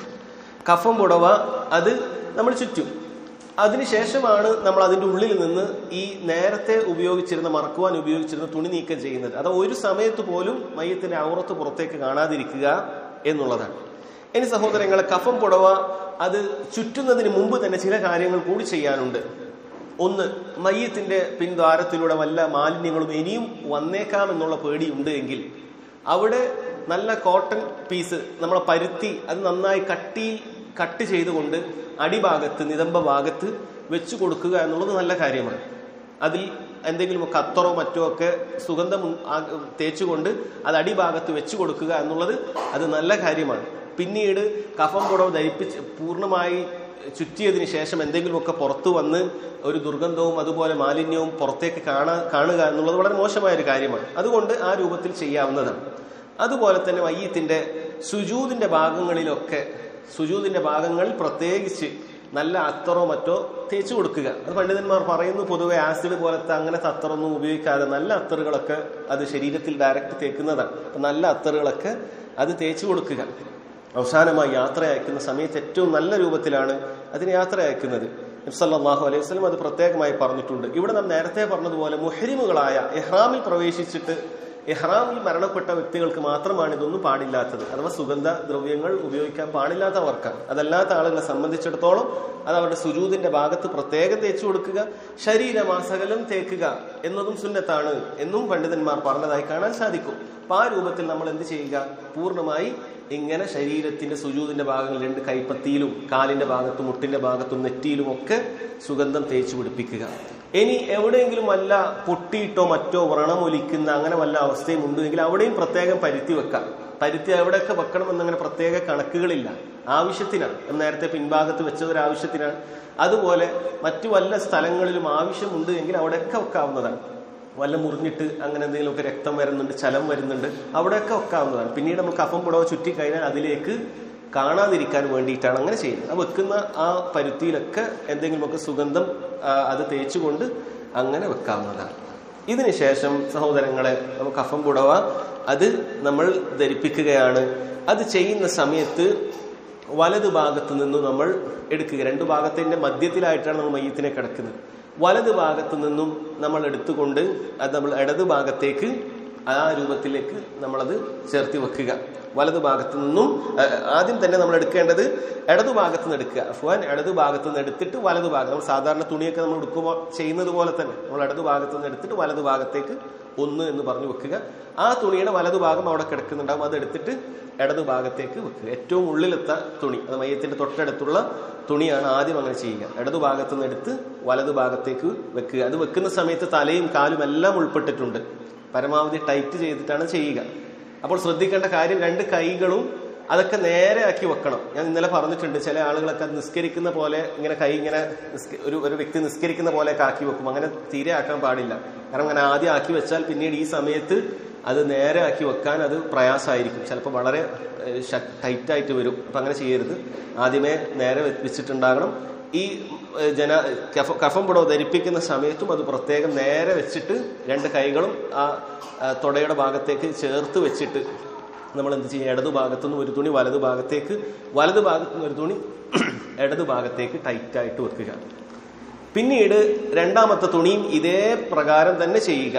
കഫം പുടവ അത് നമ്മൾ ചുറ്റും അതിനുശേഷമാണ് നമ്മൾ അതിന്റെ ഉള്ളിൽ നിന്ന് ഈ നേരത്തെ ഉപയോഗിച്ചിരുന്ന മറക്കുവാൻ ഉപയോഗിച്ചിരുന്ന തുണി നീക്കം ചെയ്യുന്നത് അത് ഒരു സമയത്ത് പോലും മയ്യത്തിന്റെ ഔറത്ത് പുറത്തേക്ക് കാണാതിരിക്കുക എന്നുള്ളതാണ് ഇനി സഹോദരങ്ങളെ കഫം പുടവ അത് ചുറ്റുന്നതിന് മുമ്പ് തന്നെ ചില കാര്യങ്ങൾ കൂടി ചെയ്യാനുണ്ട് ഒന്ന് മയ്യത്തിന്റെ പിൻദ്വാരത്തിലൂടെ വല്ല മാലിന്യങ്ങളും ഇനിയും വന്നേക്കാം എന്നുള്ള പേടിയുണ്ട് എങ്കിൽ അവിടെ നല്ല കോട്ടൺ പീസ് നമ്മളെ പരുത്തി അത് നന്നായി കട്ടിയിൽ കട്ട് ചെയ്തുകൊണ്ട് അടിഭാഗത്ത് നിതംബ ഭാഗത്ത് വെച്ചു കൊടുക്കുക എന്നുള്ളത് നല്ല കാര്യമാണ് അതിൽ എന്തെങ്കിലും കത്തറോ മറ്റോ ഒക്കെ സുഗന്ധം തേച്ചുകൊണ്ട് അത് അടിഭാഗത്ത് വെച്ചു കൊടുക്കുക എന്നുള്ളത് അത് നല്ല കാര്യമാണ് പിന്നീട് കഫം പുടവ് ധരിപ്പിച്ച് പൂർണ്ണമായി ചുറ്റിയതിന് ശേഷം എന്തെങ്കിലുമൊക്കെ പുറത്തു വന്ന് ഒരു ദുർഗന്ധവും അതുപോലെ മാലിന്യവും പുറത്തേക്ക് കാണാ കാണുക എന്നുള്ളത് വളരെ മോശമായ ഒരു കാര്യമാണ് അതുകൊണ്ട് ആ രൂപത്തിൽ ചെയ്യാവുന്നതാണ് അതുപോലെ തന്നെ മയ്യത്തിന്റെ സുജൂതിന്റെ ഭാഗങ്ങളിലൊക്കെ സുജൂതിന്റെ ഭാഗങ്ങളിൽ പ്രത്യേകിച്ച് നല്ല അത്തറോ മറ്റോ തേച്ചു കൊടുക്കുക അത് പണ്ഡിതന്മാർ പറയുന്നു പൊതുവെ ആസിഡ് പോലത്തെ അങ്ങനത്തെ അത്തറൊന്നും ഉപയോഗിക്കാതെ നല്ല അത്തറുകളൊക്കെ അത് ശരീരത്തിൽ ഡയറക്റ്റ് തേക്കുന്നതാണ് അപ്പൊ നല്ല അത്തറുകളൊക്കെ അത് തേച്ചു കൊടുക്കുക അവസാനമായി യാത്ര അയക്കുന്ന സമയത്ത് ഏറ്റവും നല്ല രൂപത്തിലാണ് അതിന് യാത്ര അയക്കുന്നത് നബ്സല്ലാഹു അലൈഹി വസ്ലം അത് പ്രത്യേകമായി പറഞ്ഞിട്ടുണ്ട് ഇവിടെ നാം നേരത്തെ പറഞ്ഞതുപോലെ മുഹരിമുകളായ എഹ്റാമിൽ പ്രവേശിച്ചിട്ട് എഹ്റാമിൽ മരണപ്പെട്ട വ്യക്തികൾക്ക് മാത്രമാണ് ഇതൊന്നും പാടില്ലാത്തത് അഥവാ സുഗന്ധ ദ്രവ്യങ്ങൾ ഉപയോഗിക്കാൻ പാടില്ലാത്തവർക്കാണ് അതല്ലാത്ത ആളുകളെ സംബന്ധിച്ചിടത്തോളം അത് അവരുടെ സുജൂതിന്റെ ഭാഗത്ത് പ്രത്യേകം തേച്ചു കൊടുക്കുക ശരീരമാസകലം തേക്കുക എന്നതും സുന്നത്താണ് എന്നും പണ്ഡിതന്മാർ പറഞ്ഞതായി കാണാൻ സാധിക്കും അപ്പൊ ആ രൂപത്തിൽ നമ്മൾ എന്ത് ചെയ്യുക പൂർണ്ണമായി ഇങ്ങനെ ശരീരത്തിന്റെ സുജൂതിന്റെ ഭാഗങ്ങൾ രണ്ട് കൈപ്പത്തിയിലും കാലിന്റെ ഭാഗത്തും മുട്ടിന്റെ ഭാഗത്തും നെറ്റിയിലും ഒക്കെ സുഗന്ധം തേച്ചു പിടിപ്പിക്കുക ഇനി എവിടെയെങ്കിലും വല്ല പൊട്ടിയിട്ടോ മറ്റോ വ്രണമൊലിക്കുന്ന അങ്ങനെ വല്ല അവസ്ഥയും ഉണ്ടെങ്കിൽ അവിടെയും പ്രത്യേകം പരുത്തി വെക്കാം പരുത്തി എവിടെയൊക്കെ വെക്കണം എന്നങ്ങനെ പ്രത്യേക കണക്കുകളില്ല ആവശ്യത്തിനാണ് ഞാൻ നേരത്തെ പിൻഭാഗത്ത് വെച്ചത് ഒരു ആവശ്യത്തിനാണ് അതുപോലെ മറ്റു വല്ല സ്ഥലങ്ങളിലും ആവശ്യമുണ്ട് എങ്കിൽ അവിടെയൊക്കെ വെക്കാവുന്നതാണ് വല്ല മുറിഞ്ഞിട്ട് അങ്ങനെ എന്തെങ്കിലുമൊക്കെ രക്തം വരുന്നുണ്ട് ചലം വരുന്നുണ്ട് അവിടെയൊക്കെ വെക്കാവുന്നതാണ് പിന്നീട് നമുക്ക് കഫം പുടവ ചുറ്റി കഴിഞ്ഞാൽ അതിലേക്ക് കാണാതിരിക്കാൻ വേണ്ടിയിട്ടാണ് അങ്ങനെ ചെയ്യുന്നത് ആ വെക്കുന്ന ആ പരുത്തിയിലൊക്കെ എന്തെങ്കിലുമൊക്കെ സുഗന്ധം ആ, അത് തേച്ചുകൊണ്ട് അങ്ങനെ വെക്കാവുന്നതാണ് ഇതിനുശേഷം സഹോദരങ്ങളെ നമുക്ക് കഫം പുടവ അത് നമ്മൾ ധരിപ്പിക്കുകയാണ് അത് ചെയ്യുന്ന സമയത്ത് വലതു ഭാഗത്ത് നിന്നും നമ്മൾ എടുക്കുക രണ്ടു ഭാഗത്തിന്റെ മധ്യത്തിലായിട്ടാണ് നമ്മൾ മയ്യത്തിനെ കിടക്കുന്നത് വലതു ഭാഗത്ത് നിന്നും നമ്മൾ എടുത്തുകൊണ്ട് അത് നമ്മൾ ഇടതു ഭാഗത്തേക്ക് ആ രൂപത്തിലേക്ക് നമ്മളത് ചേർത്തി വെക്കുക വലതു ഭാഗത്ത് നിന്നും അഹ് ആദ്യം തന്നെ നമ്മൾ എടുക്കേണ്ടത് ഇടതു ഭാഗത്ത് നിന്ന് എടുക്കുക അഫ്വാൻ ഇടതു ഭാഗത്ത് നിന്ന് എടുത്തിട്ട് വലതു ഭാഗം നമ്മൾ സാധാരണ തുണിയൊക്കെ നമ്മൾ എടുക്കുമ്പോൾ ചെയ്യുന്നത് പോലെ തന്നെ നമ്മൾ ഇടതു ഭാഗത്ത് നിന്ന് എടുത്തിട്ട് വലതു ഭാഗത്തേക്ക് ഒന്ന് എന്ന് പറഞ്ഞു വെക്കുക ആ തുണിയുടെ വലതു ഭാഗം അവിടെ കിടക്കുന്നുണ്ടാവും അത് എടുത്തിട്ട് ഇടതു ഭാഗത്തേക്ക് വെക്കുക ഏറ്റവും ഉള്ളിലെത്ത തുണി അത് മയത്തിന്റെ തൊട്ടടുത്തുള്ള തുണിയാണ് ആദ്യം അങ്ങനെ ചെയ്യുക ഇടതു ഭാഗത്ത് നിന്ന് എടുത്ത് വലതു ഭാഗത്തേക്ക് വെക്കുക അത് വെക്കുന്ന സമയത്ത് തലയും കാലും എല്ലാം ഉൾപ്പെട്ടിട്ടുണ്ട് പരമാവധി ടൈറ്റ് ചെയ്തിട്ടാണ് ചെയ്യുക അപ്പോൾ ശ്രദ്ധിക്കേണ്ട കാര്യം രണ്ട് കൈകളും അതൊക്കെ നേരെ ആക്കി വെക്കണം ഞാൻ ഇന്നലെ പറഞ്ഞിട്ടുണ്ട് ചില ആളുകളൊക്കെ അത് നിസ്കരിക്കുന്ന പോലെ ഇങ്ങനെ കൈ ഇങ്ങനെ നിസ്ക- ഒരു ഒരു വ്യക്തി നിസ്കരിക്കുന്ന പോലെ ഒക്കെ ആക്കി വെക്കും അങ്ങനെ തീരെ ആക്കാൻ പാടില്ല കാരണം അങ്ങനെ ആദ്യം ആക്കി വെച്ചാൽ പിന്നീട് ഈ സമയത്ത് അത് നേരെ ആക്കി വെക്കാൻ അത് പ്രയാസമായിരിക്കും ചിലപ്പോൾ വളരെ ടൈറ്റ് ആയിട്ട് വരും അപ്പൊ അങ്ങനെ ചെയ്യരുത് ആദ്യമേ നേരെ വെ- വെച്ചിട്ടുണ്ടാകണം ഈ ഏഹ്, ജന കഫ- കഫം പുടവ് ധരിപ്പിക്കുന്ന സമയത്തും അത് പ്രത്യേകം നേരെ വെച്ചിട്ട് രണ്ട് കൈകളും ആ ആ, തുടയുടെ ഭാഗത്തേക്ക് ചേർത്ത് വെച്ചിട്ട് നമ്മൾ എന്ത് ചെയ്യുക ഇടതു ഭാഗത്തുനിന്ന് ഒരു തുണി വലതു ഭാഗത്തേക്ക് വലതു ഭാഗത്തുനിന്ന് ഒരു തുണി ഇടതു ഭാഗത്തേക്ക് ടൈറ്റ് ആയിട്ട് വെക്കുക പിന്നീട് രണ്ടാമത്തെ തുണിയും ഇതേ പ്രകാരം തന്നെ ചെയ്യുക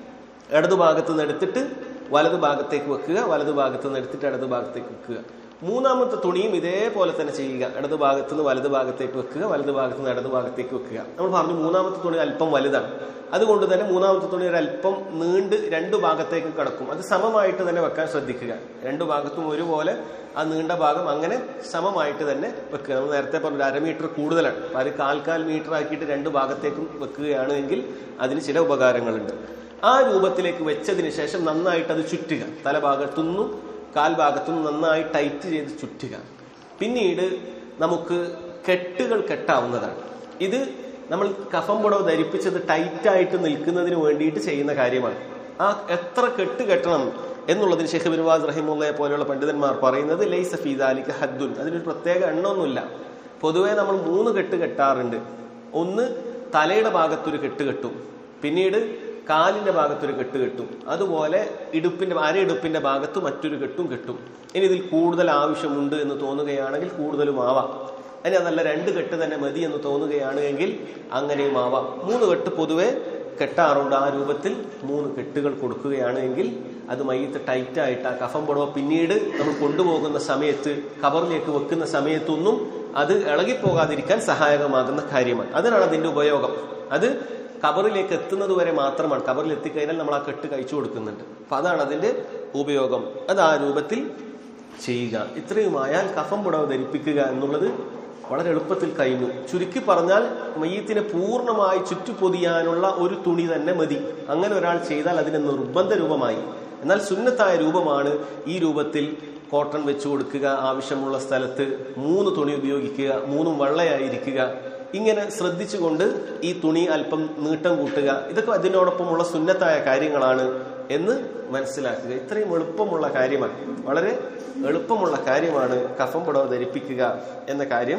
ഇടതു ഭാഗത്ത് നിന്ന് എടുത്തിട്ട് വലതു ഭാഗത്തേക്ക് വെക്കുക വലതു ഭാഗത്ത് നിന്ന് എടുത്തിട്ട് ഇടതു ഭാഗത്തേക്ക് വെക്കുക മൂന്നാമത്തെ തുണിയും ഇതേപോലെ തന്നെ ചെയ്യുക ഇടതു ഭാഗത്ത് നിന്ന് വലതു ഭാഗത്തേക്ക് വെക്കുക വലതു ഭാഗത്ത് നിന്ന് ഇടതു ഭാഗത്തേക്ക് വെക്കുക നമ്മൾ പറഞ്ഞു മൂന്നാമത്തെ തുണി അല്പം വലുതാണ് അതുകൊണ്ട് തന്നെ മൂന്നാമത്തെ തുണി ഒരു അല്പം നീണ്ട് രണ്ടു ഭാഗത്തേക്ക് കിടക്കും അത് സമമായിട്ട് തന്നെ വെക്കാൻ ശ്രദ്ധിക്കുക രണ്ടു ഭാഗത്തും ഒരുപോലെ ആ നീണ്ട ഭാഗം അങ്ങനെ സമമായിട്ട് തന്നെ വെക്കുക നമ്മൾ നേരത്തെ പറഞ്ഞ ഒരു അരമീറ്റർ കൂടുതലാണ് അപ്പൊ അത് കാൽ കാൽ മീറ്റർ ആക്കിയിട്ട് രണ്ട് ഭാഗത്തേക്കും വെക്കുകയാണ് എങ്കിൽ അതിന് ചില ഉപകാരങ്ങളുണ്ട് ആ രൂപത്തിലേക്ക് വെച്ചതിന് ശേഷം നന്നായിട്ട് അത് ചുറ്റുക തലഭാഗത്തുനിന്നും കാൽഭാഗത്തുനിന്നും നന്നായി ടൈറ്റ് ചെയ്ത് ചുറ്റുക പിന്നീട് നമുക്ക് കെട്ടുകൾ കെട്ടാവുന്നതാണ് ഇത് നമ്മൾ കഫം പുടവ് ധരിപ്പിച്ചത് ടൈറ്റായിട്ട് നിൽക്കുന്നതിന് വേണ്ടിയിട്ട് ചെയ്യുന്ന കാര്യമാണ് ആ എത്ര കെട്ട് കെട്ടണം എന്നുള്ളതിന് ഷെഖ് ബിൻവാസ് റഹിമുള്ളയെ പോലെയുള്ള പണ്ഡിതന്മാർ പറയുന്നത് ലൈസ ഫീദാലിക്ക് ഹദ്ദുൻ അതിനൊരു പ്രത്യേക എണ്ണമൊന്നുമില്ല പൊതുവെ നമ്മൾ മൂന്ന് കെട്ട് കെട്ടാറുണ്ട് ഒന്ന് തലയുടെ ഭാഗത്തൊരു കെട്ട് കെട്ടും പിന്നീട് കാലിന്റെ ഭാഗത്തൊരു കെട്ട് കെട്ടും അതുപോലെ ഇടുപ്പിന്റെ അരയിടുപ്പിന്റെ ഭാഗത്ത് മറ്റൊരു കെട്ടും കെട്ടും ഇനി ഇതിൽ കൂടുതൽ ആവശ്യമുണ്ട് എന്ന് തോന്നുകയാണെങ്കിൽ കൂടുതലും ആവാം ഇനി അതല്ല രണ്ട് കെട്ട് തന്നെ മതി എന്ന് തോന്നുകയാണ് എങ്കിൽ അങ്ങനെയും ആവാം മൂന്ന് കെട്ട് പൊതുവെ കെട്ടാറുണ്ട് ആ രൂപത്തിൽ മൂന്ന് കെട്ടുകൾ കൊടുക്കുകയാണ് എങ്കിൽ അത് മയ്യത്ത് ടൈറ്റ് ആയിട്ട് ആ കഫം പുടവ പിന്നീട് നമ്മൾ കൊണ്ടുപോകുന്ന സമയത്ത് കവറിലേക്ക് വെക്കുന്ന സമയത്തൊന്നും അത് ഇളകിപ്പോകാതിരിക്കാൻ സഹായകമാകുന്ന കാര്യമാണ് അതിനാണ് അതിന്റെ ഉപയോഗം അത് കബറിലേക്ക് എത്തുന്നത് വരെ മാത്രമാണ് കബറിൽ എത്തിക്കഴിഞ്ഞാൽ നമ്മൾ ആ കെട്ട് കഴിച്ചു കൊടുക്കുന്നുണ്ട് അപ്പൊ അതാണ് അതിന്റെ ഉപയോഗം അത് ആ രൂപത്തിൽ ചെയ്യുക ഇത്രയുമായാൽ കഫം പുടവ് ധരിപ്പിക്കുക എന്നുള്ളത് വളരെ എളുപ്പത്തിൽ കഴിഞ്ഞു ചുരുക്കി പറഞ്ഞാൽ മയ്യത്തിനെ പൂർണ്ണമായി ചുറ്റുപൊതിയാനുള്ള ഒരു തുണി തന്നെ മതി അങ്ങനെ ഒരാൾ ചെയ്താൽ അതിന് നിർബന്ധ രൂപമായി എന്നാൽ സുന്നത്തായ രൂപമാണ് ഈ രൂപത്തിൽ കോട്ടൺ വെച്ചു കൊടുക്കുക ആവശ്യമുള്ള സ്ഥലത്ത് മൂന്ന് തുണി ഉപയോഗിക്കുക മൂന്നും വെള്ളയായിരിക്കുക ഇങ്ങനെ ശ്രദ്ധിച്ചുകൊണ്ട് ഈ തുണി അല്പം നീട്ടം കൂട്ടുക ഇതൊക്കെ അതിനോടൊപ്പമുള്ള സുന്നത്തായ കാര്യങ്ങളാണ് എന്ന് മനസ്സിലാക്കുക ഇത്രയും എളുപ്പമുള്ള കാര്യമാണ് വളരെ എളുപ്പമുള്ള കാര്യമാണ് കഫം പുടവ ധരിപ്പിക്കുക എന്ന കാര്യം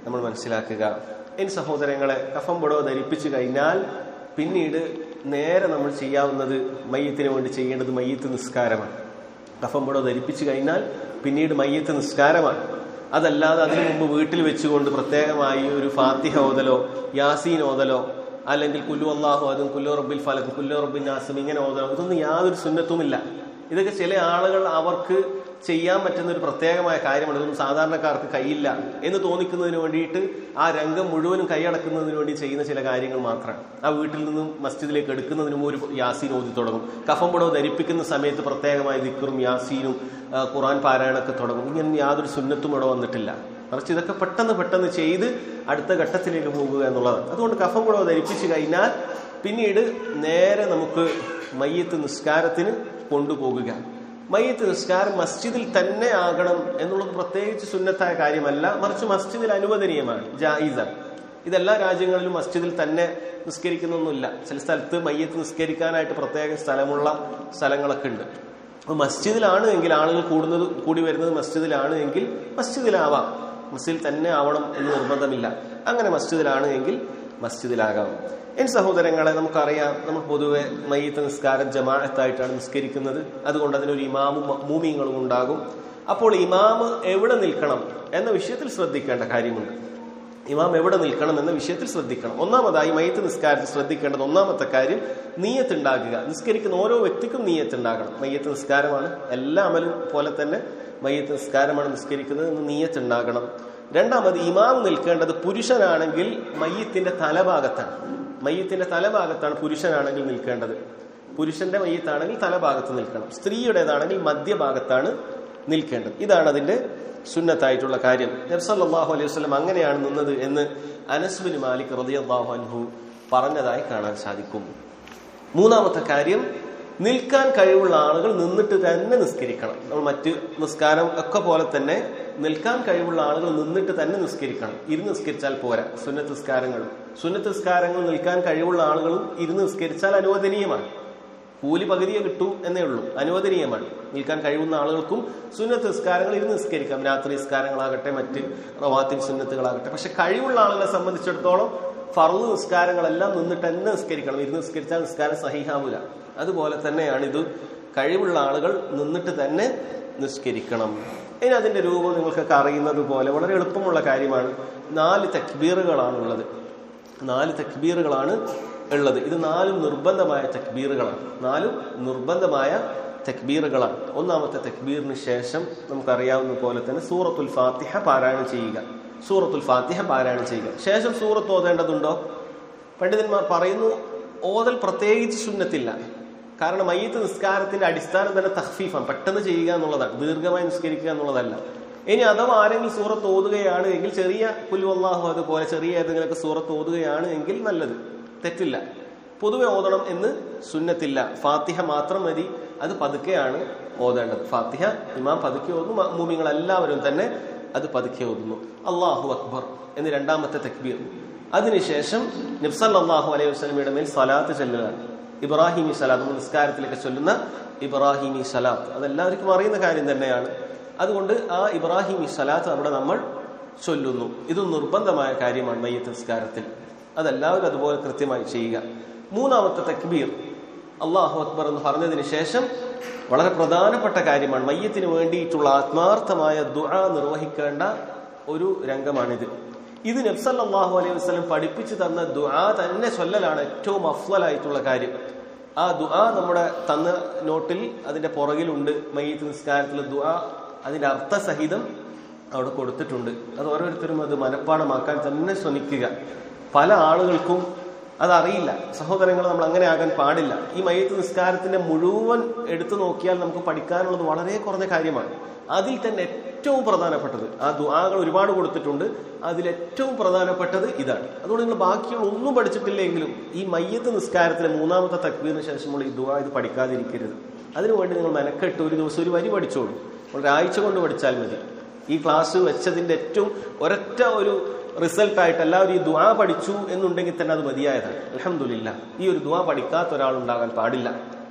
നമ്മൾ മനസ്സിലാക്കുക ഇനി സഹോദരങ്ങളെ കഫം പുടവ ധരിപ്പിച്ചു കഴിഞ്ഞാൽ പിന്നീട് നേരെ നമ്മൾ ചെയ്യാവുന്നത് മയ്യത്തിന് വേണ്ടി ചെയ്യേണ്ടത് മയ്യത്ത് നിസ്കാരമാണ് കഫം പുടവ ധരിപ്പിച്ചു കഴിഞ്ഞാൽ പിന്നീട് മയ്യത്ത് നിസ്കാരമാണ് അതല്ലാതെ അതിനു മുമ്പ് വീട്ടിൽ വെച്ചുകൊണ്ട് പ്രത്യേകമായി ഒരു ഫാത്തിഹ ഓതലോ യാസീൻ ഓതലോ അല്ലെങ്കിൽ കുല്ലു അള്ളാഹു അതും കുല്ലോ റബ്ബിൽ ഫലക്കും കുല്ലോ റബ്ബിൻ നാസും ഇങ്ങനെ ഓതലോ ഇതൊന്നും യാതൊരു സുന്നത്തുമില്ല ഇതൊക്കെ ചില ആളുകൾ അവർക്ക് ചെയ്യാൻ പറ്റുന്ന ഒരു പ്രത്യേകമായ കാര്യമാണ് ഇതൊന്നും സാധാരണക്കാർക്ക് കയ്യില്ല എന്ന് തോന്നിക്കുന്നതിന് വേണ്ടിയിട്ട് ആ രംഗം മുഴുവനും കൈയടക്കുന്നതിന് വേണ്ടി ചെയ്യുന്ന ചില കാര്യങ്ങൾ മാത്രമാണ് ആ വീട്ടിൽ നിന്നും മസ്ജിദിലേക്ക് എടുക്കുന്നതിന് മുമ്പ് ഒരു യാസീൻ ഓതി തുടങ്ങും കഫം പുടവ് ധരിപ്പിക്കുന്ന സമയത്ത് പ്രത്യേകമായ ദിക്കറും യാസീനും ആ, ഖുറാൻ പാരായണമൊക്കെ തുടങ്ങും ഇങ്ങനെ യാതൊരു സുന്നത്തും ഇവിടെ വന്നിട്ടില്ല മറിച്ച് ഇതൊക്കെ പെട്ടെന്ന് പെട്ടെന്ന് ചെയ്ത് അടുത്ത ഘട്ടത്തിലേക്ക് പോകുക എന്നുള്ളതാണ് അതുകൊണ്ട് കഫം പുടവ് ധരിപ്പിച്ചു കഴിഞ്ഞാൽ പിന്നീട് നേരെ നമുക്ക് മയ്യത്ത് നിസ്കാരത്തിന് കൊണ്ടുപോകുക മയ്യത്ത് നിസ്കാരം മസ്ജിദിൽ തന്നെ ആകണം എന്നുള്ളത് പ്രത്യേകിച്ച് സുന്നത്തായ കാര്യമല്ല മറിച്ച് മസ്ജിദിൽ അനുവദനീയമാണ് ജായിസാണ് ഇതെല്ലാ രാജ്യങ്ങളിലും മസ്ജിദിൽ തന്നെ നിസ്കരിക്കുന്നൊന്നുമില്ല ചില സ്ഥലത്ത് മയ്യത്ത് നിസ്കരിക്കാനായിട്ട് പ്രത്യേക സ്ഥലമുള്ള സ്ഥലങ്ങളൊക്കെ ഉണ്ട് അപ്പൊ മസ്ജിദിലാണ് എങ്കിൽ ആളുകൾ കൂടുന്നത് കൂടി വരുന്നത് മസ്ജിദിലാണ് എങ്കിൽ മസ്ജിദിലാവാം മസ്ജിദിൽ തന്നെ ആവണം എന്ന് നിർബന്ധമില്ല അങ്ങനെ മസ്ജിദിലാണ് എങ്കിൽ മസ്ജിദിലാകാം എൻ സഹോദരങ്ങളെ നമുക്കറിയാം നമ്മൾ പൊതുവെ മയ്യത്ത് നിസ്കാരം ജമാഅത്തായിട്ടാണ് നിസ്കരിക്കുന്നത് അതുകൊണ്ട് അതിനൊരു ഇമാമും മൂമിയങ്ങളും ഉണ്ടാകും അപ്പോൾ ഇമാമ് എവിടെ നിൽക്കണം എന്ന വിഷയത്തിൽ ശ്രദ്ധിക്കേണ്ട കാര്യമുണ്ട് ഇമാം എവിടെ നിൽക്കണം എന്ന വിഷയത്തിൽ ശ്രദ്ധിക്കണം ഒന്നാമതായി മയ്യത്ത് നിസ്കാരത്തിൽ ശ്രദ്ധിക്കേണ്ടത് ഒന്നാമത്തെ കാര്യം നീയത്ത് ഉണ്ടാകുക നിസ്കരിക്കുന്ന ഓരോ വ്യക്തിക്കും നീയത്ത് ഉണ്ടാകണം മയ്യത്ത് നിസ്കാരമാണ് എല്ലാ അമലും പോലെ തന്നെ മയ്യത്ത് നിസ്കാരമാണ് നിസ്കരിക്കുന്നത് എന്ന് നീയത്ത് ഉണ്ടാകണം രണ്ടാമത് ഇമാം നിൽക്കേണ്ടത് പുരുഷനാണെങ്കിൽ മയ്യത്തിന്റെ തലഭാഗത്താണ് മയ്യത്തിന്റെ തലഭാഗത്താണ് പുരുഷനാണെങ്കിൽ നിൽക്കേണ്ടത് പുരുഷന്റെ മയ്യത്താണെങ്കിൽ തലഭാഗത്ത് നിൽക്കണം സ്ത്രീയുടേതാണെങ്കിൽ മധ്യഭാഗത്താണ് നിൽക്കേണ്ടത് ഇതാണ് അതിന്റെ സുന്നത്തായിട്ടുള്ള കാര്യം നബ്സല്ലാഹു അലൈഹി വസ്ലം അങ്ങനെയാണ് നിന്നത് എന്ന് അനസ്ബിൻ മാലിക് റളിയല്ലാഹു അൻഹു പറഞ്ഞതായി കാണാൻ സാധിക്കും മൂന്നാമത്തെ കാര്യം നിൽക്കാൻ കഴിവുള്ള ആളുകൾ നിന്നിട്ട് തന്നെ നിസ്കരിക്കണം നമ്മൾ മറ്റ് നിസ്കാരം ഒക്കെ പോലെ തന്നെ നിൽക്കാൻ കഴിവുള്ള ആളുകൾ നിന്നിട്ട് തന്നെ നിസ്കരിക്കണം ഇരുന്ന് നിസ്കരിച്ചാൽ പോരാ സുന്നത്ത് നിസ്കാരങ്ങൾ സുന്നത്ത് നിസ്കാരങ്ങൾ നിൽക്കാൻ കഴിവുള്ള ആളുകളും ഇരുന്ന് നിസ്കരിച്ചാൽ അനുവദനീയമാണ് കൂലി പകുതിയെ കിട്ടൂ എന്നേ ഉള്ളൂ അനുവദനീയമാണ് നിൽക്കാൻ കഴിവുന്ന ആളുകൾക്കും സുന്നത്ത് നിസ്കാരങ്ങൾ ഇരുന്ന് നിസ്കരിക്കാം രാത്രി നിസ്കാരങ്ങളാകട്ടെ മറ്റ് റവാത്തിൻ സുന്നത്തുകളാകട്ടെ പക്ഷെ കഴിവുള്ള ആളുകളെ സംബന്ധിച്ചിടത്തോളം ഫറു നിസ്കാരങ്ങളെല്ലാം നിന്നിട്ട് തന്നെ നിസ്കരിക്കണം ഇരുന്ന് നിസ്കരിച്ചാൽ നിസ്കാരം സഹിഹാവൂല അതുപോലെ തന്നെയാണ് ഇത് കഴിവുള്ള ആളുകൾ നിന്നിട്ട് തന്നെ നിസ്കരിക്കണം ഇനി അതിന്റെ രൂപം നിങ്ങൾക്കൊക്കെ അറിയുന്നത് പോലെ വളരെ എളുപ്പമുള്ള കാര്യമാണ് നാല് തക്ബീറുകളാണുള്ളത് നാല് തക്ബീറുകളാണ് ഉള്ളത് ഇത് നാലും നിർബന്ധമായ തക്ബീറുകളാണ് നാലും നിർബന്ധമായ തക്ബീറുകളാണ് ഒന്നാമത്തെ തക്ബീറിന് ശേഷം നമുക്കറിയാവുന്ന പോലെ തന്നെ സൂറത്തുൽ ഫാത്തിഹ പാരായണം ചെയ്യുക സൂറത്തുൽ ഫാത്തിഹ പാരായണം ചെയ്യുക ശേഷം സൂറത്ത് ഓതേണ്ടതുണ്ടോ പണ്ഡിതന്മാർ പറയുന്നു ഓതൽ പ്രത്യേകിച്ച് സുന്നത്തില്ല കാരണം മയ്യത്ത് നിസ്കാരത്തിന്റെ അടിസ്ഥാനം തന്നെ തഹ്ഫീഫാണ് പെട്ടെന്ന് ചെയ്യുക എന്നുള്ളതാണ് ദീർഘമായി നിസ്കരിക്കുക എന്നുള്ളതല്ല ഇനി അഥവാ ആരെങ്കിലും സൂറത്ത് ഓതുകയാണ് എങ്കിൽ ചെറിയ പുൽവല്ലാഹു അതുപോലെ ചെറിയ ഏതെങ്കിലുമൊക്കെ സൂറത്ത് ഓതുകയാണ് എങ്കിൽ നല്ലത് തെറ്റില്ല പൊതുവെ ഓതണം എന്ന് സുന്നത്തില്ല ഫാത്തിഹ മാത്രം മതി അത് പതുക്കെയാണ് ഓതേണ്ടത് ഫാത്തിഹ ഇമാം പതുക്കെ ഓതുന്നു മൂമിങ്ങൾ എല്ലാവരും തന്നെ അത് പതുക്കെ ഓതുന്നു അള്ളാഹു അക്ബർ എന്ന് രണ്ടാമത്തെ തക്ബീർ അതിനുശേഷം നബ്സല്ലാഹു അലൈഹി വസ്ലമിയുടെ മേൽ സലാത്ത് ചെല്ലുകയാണ് ഇബ്രാഹിമി സലാത്ത് നമ്മൾ നിസ്കാരത്തിലൊക്കെ ചൊല്ലുന്ന ഇബ്രാഹിമി സലാത്ത് അതെല്ലാവർക്കും അറിയുന്ന കാര്യം തന്നെയാണ് അതുകൊണ്ട് ആ ഇബ്രാഹിമി സലാത്ത് അവിടെ നമ്മൾ ചൊല്ലുന്നു ഇത് നിർബന്ധമായ കാര്യമാണ് മയ്യത്ത് നിസ്കാരത്തിൽ അതെല്ലാവരും അതുപോലെ കൃത്യമായി ചെയ്യുക മൂന്നാമത്തെ തക്ബീർ അള്ളാഹു അക്ബർ എന്ന് പറഞ്ഞതിന് ശേഷം വളരെ പ്രധാനപ്പെട്ട കാര്യമാണ് മയ്യത്തിന് വേണ്ടിയിട്ടുള്ള ആത്മാർത്ഥമായ ദുആ നിർവഹിക്കേണ്ട ഒരു രംഗമാണിത് ഇത് നബ്സല്ലാഹു അലൈഹി വസ്ലം പഠിപ്പിച്ചു തന്ന ദുആ തന്നെ ചൊല്ലലാണ് ഏറ്റവും അഫ്ലലായിട്ടുള്ള കാര്യം ആ ദുആ നമ്മുടെ തന്ന നോട്ടിൽ അതിന്റെ പുറകിലുണ്ട് മയ്യത്ത് നിസ്കാരത്തിൽ ദുആ അതിന്റെ അർത്ഥസഹിതം അവിടെ കൊടുത്തിട്ടുണ്ട് അത് ഓരോരുത്തരും അത് മനഃപ്പാടമാക്കാൻ തന്നെ ശ്രമിക്കുക പല ആളുകൾക്കും അതറിയില്ല സഹോദരങ്ങൾ നമ്മൾ അങ്ങനെ ആകാൻ പാടില്ല ഈ മയ്യത്ത് നിസ്കാരത്തിന്റെ മുഴുവൻ എടുത്തു നോക്കിയാൽ നമുക്ക് പഠിക്കാനുള്ളത് വളരെ കുറഞ്ഞ കാര്യമാണ് അതിൽ തന്നെ ഏറ്റവും പ്രധാനപ്പെട്ടത് ആ ദുആകൾ ഒരുപാട് കൊടുത്തിട്ടുണ്ട് അതിൽ ഏറ്റവും പ്രധാനപ്പെട്ടത് ഇതാണ് അതുകൊണ്ട് നിങ്ങൾ ബാക്കിയുള്ള ഒന്നും പഠിച്ചിട്ടില്ലെങ്കിലും ഈ മയ്യത്ത് നിസ്കാരത്തിലെ മൂന്നാമത്തെ തക്ബീറിന് ശേഷമുള്ള ഈ ദുആ ഇത് പഠിക്കാതിരിക്കരുത് അതിനുവേണ്ടി നിങ്ങൾ മെനക്കെട്ട് ഒരു ദിവസം ഒരു വരി പഠിച്ചോളൂ ഒരാഴ്ച കൊണ്ട് പഠിച്ചാൽ മതി ഈ ക്ലാസ് വെച്ചതിന്റെ ഏറ്റവും ഒരൊറ്റ ഒരു റിസൾട്ട് ആയിട്ട് എല്ലാവരും ഈ ദുആ പഠിച്ചു എന്നുണ്ടെങ്കിൽ തന്നെ അത് മതിയായതാണ് അലഹമില്ല ഈ ഒരു ദുആ പഠിക്കാത്ത ഒരാൾ ഉണ്ടാകാൻ പാടില്ല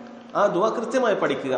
ആ ദുആ കൃത്യമായി പഠിക്കുക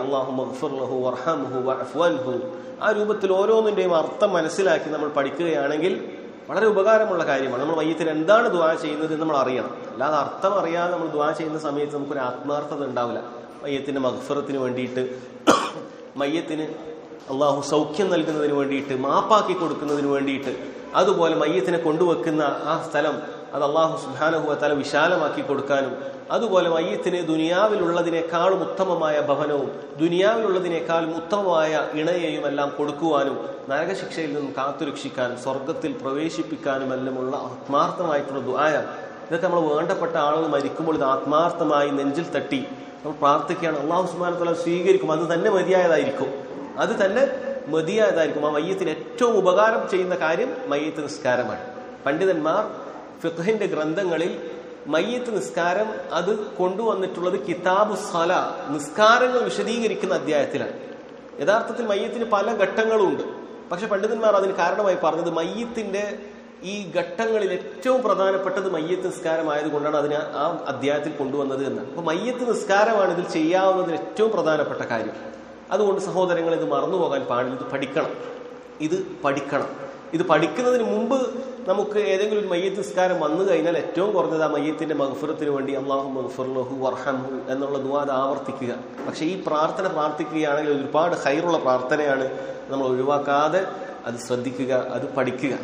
അള്ളാഹു ആ രൂപത്തിൽ ഓരോന്നിന്റെയും അർത്ഥം മനസ്സിലാക്കി നമ്മൾ പഠിക്കുകയാണെങ്കിൽ വളരെ ഉപകാരമുള്ള കാര്യമാണ് നമ്മൾ മയ്യത്തിന് എന്താണ് ദ്വാ ചെയ്യുന്നത് എന്ന് നമ്മൾ അറിയണം അല്ലാതെ അർത്ഥം അറിയാതെ നമ്മൾ ദ്വാ ചെയ്യുന്ന സമയത്ത് നമുക്കൊരു ആത്മാർത്ഥത ഉണ്ടാവില്ല മയ്യത്തിന്റെ മഹഫറത്തിന് വേണ്ടിയിട്ട് മയ്യത്തിന് അള്ളാഹു സൗഖ്യം നൽകുന്നതിന് വേണ്ടിയിട്ട് മാപ്പാക്കി കൊടുക്കുന്നതിന് വേണ്ടിയിട്ട് അതുപോലെ മയ്യത്തിനെ കൊണ്ടുവെക്കുന്ന ആ സ്ഥലം അത് അള്ളാഹു സുബാനഹുവ തല വിശാലമാക്കി കൊടുക്കാനും അതുപോലെ മയ്യത്തിന് ദുനിയാവിലുള്ളതിനേക്കാളും ഉത്തമമായ ഭവനവും ദുനിയാവിലുള്ളതിനേക്കാളും ഉത്തമമായ ഇണയെയും എല്ലാം കൊടുക്കുവാനും നരകശിക്ഷയിൽ നിന്നും കാത്തുരക്ഷിക്കാനും സ്വർഗത്തിൽ പ്രവേശിപ്പിക്കാനും എല്ലാമുള്ള ആത്മാർത്ഥമായിട്ടുള്ള ദുആയാണ് ഇതൊക്കെ നമ്മൾ വേണ്ടപ്പെട്ട ആളുകൾ മരിക്കുമ്പോൾ ഇത് ആത്മാർത്ഥമായി നെഞ്ചിൽ തട്ടി നമ്മൾ പ്രാർത്ഥിക്കുകയാണ് അള്ളാഹു സുബാന തല സ്വീകരിക്കും അത് തന്നെ മതിയായതായിരിക്കും അത് തന്നെ മതിയായതായിരിക്കും ആ മയ്യത്തിന് ഏറ്റവും ഉപകാരം ചെയ്യുന്ന കാര്യം മയ്യത്ത് നിസ്കാരമാണ് പണ്ഡിതന്മാർ ഫിഖഹിന്റെ ഗ്രന്ഥങ്ങളിൽ മയ്യത്ത് നിസ്കാരം അത് കൊണ്ടുവന്നിട്ടുള്ളത് കിതാബു സല നിസ്കാരങ്ങൾ വിശദീകരിക്കുന്ന അധ്യായത്തിലാണ് യഥാർത്ഥത്തിൽ മയ്യത്തിന് പല ഘട്ടങ്ങളും ഉണ്ട് പക്ഷെ പണ്ഡിതന്മാർ അതിന് കാരണമായി പറഞ്ഞത് മയ്യത്തിന്റെ ഈ ഘട്ടങ്ങളിൽ ഏറ്റവും പ്രധാനപ്പെട്ടത് മയ്യത്ത് നിസ്കാരമായതുകൊണ്ടാണ് അതിനെ ആ അധ്യായത്തിൽ കൊണ്ടുവന്നത് എന്നാണ് അപ്പൊ മയ്യത്ത് നിസ്കാരമാണ് ഇതിൽ ചെയ്യാവുന്നതിൽ ഏറ്റവും പ്രധാനപ്പെട്ട കാര്യം അതുകൊണ്ട് സഹോദരങ്ങൾ ഇത് മറന്നുപോകാൻ പാടില്ല ഇത് പഠിക്കണം ഇത് പഠിക്കണം ഇത് പഠിക്കുന്നതിന് മുമ്പ് നമുക്ക് ഏതെങ്കിലും ഒരു മയ്യത്ത് നിസ്കാരം വന്നു കഴിഞ്ഞാൽ ഏറ്റവും കുറഞ്ഞത് ആ മയ്യത്തിന്റെ മഹഫുറത്തിന് വേണ്ടി അള്ളാഹു മഹഫുർലഹു വർഹംഹു എന്നുള്ള ദുവാദ ആവർത്തിക്കുക പക്ഷെ ഈ പ്രാർത്ഥന പ്രാർത്ഥിക്കുകയാണെങ്കിൽ ഒരുപാട് ഹൈറുള്ള പ്രാർത്ഥനയാണ് നമ്മൾ ഒഴിവാക്കാതെ അത് ശ്രദ്ധിക്കുക അത് പഠിക്കുക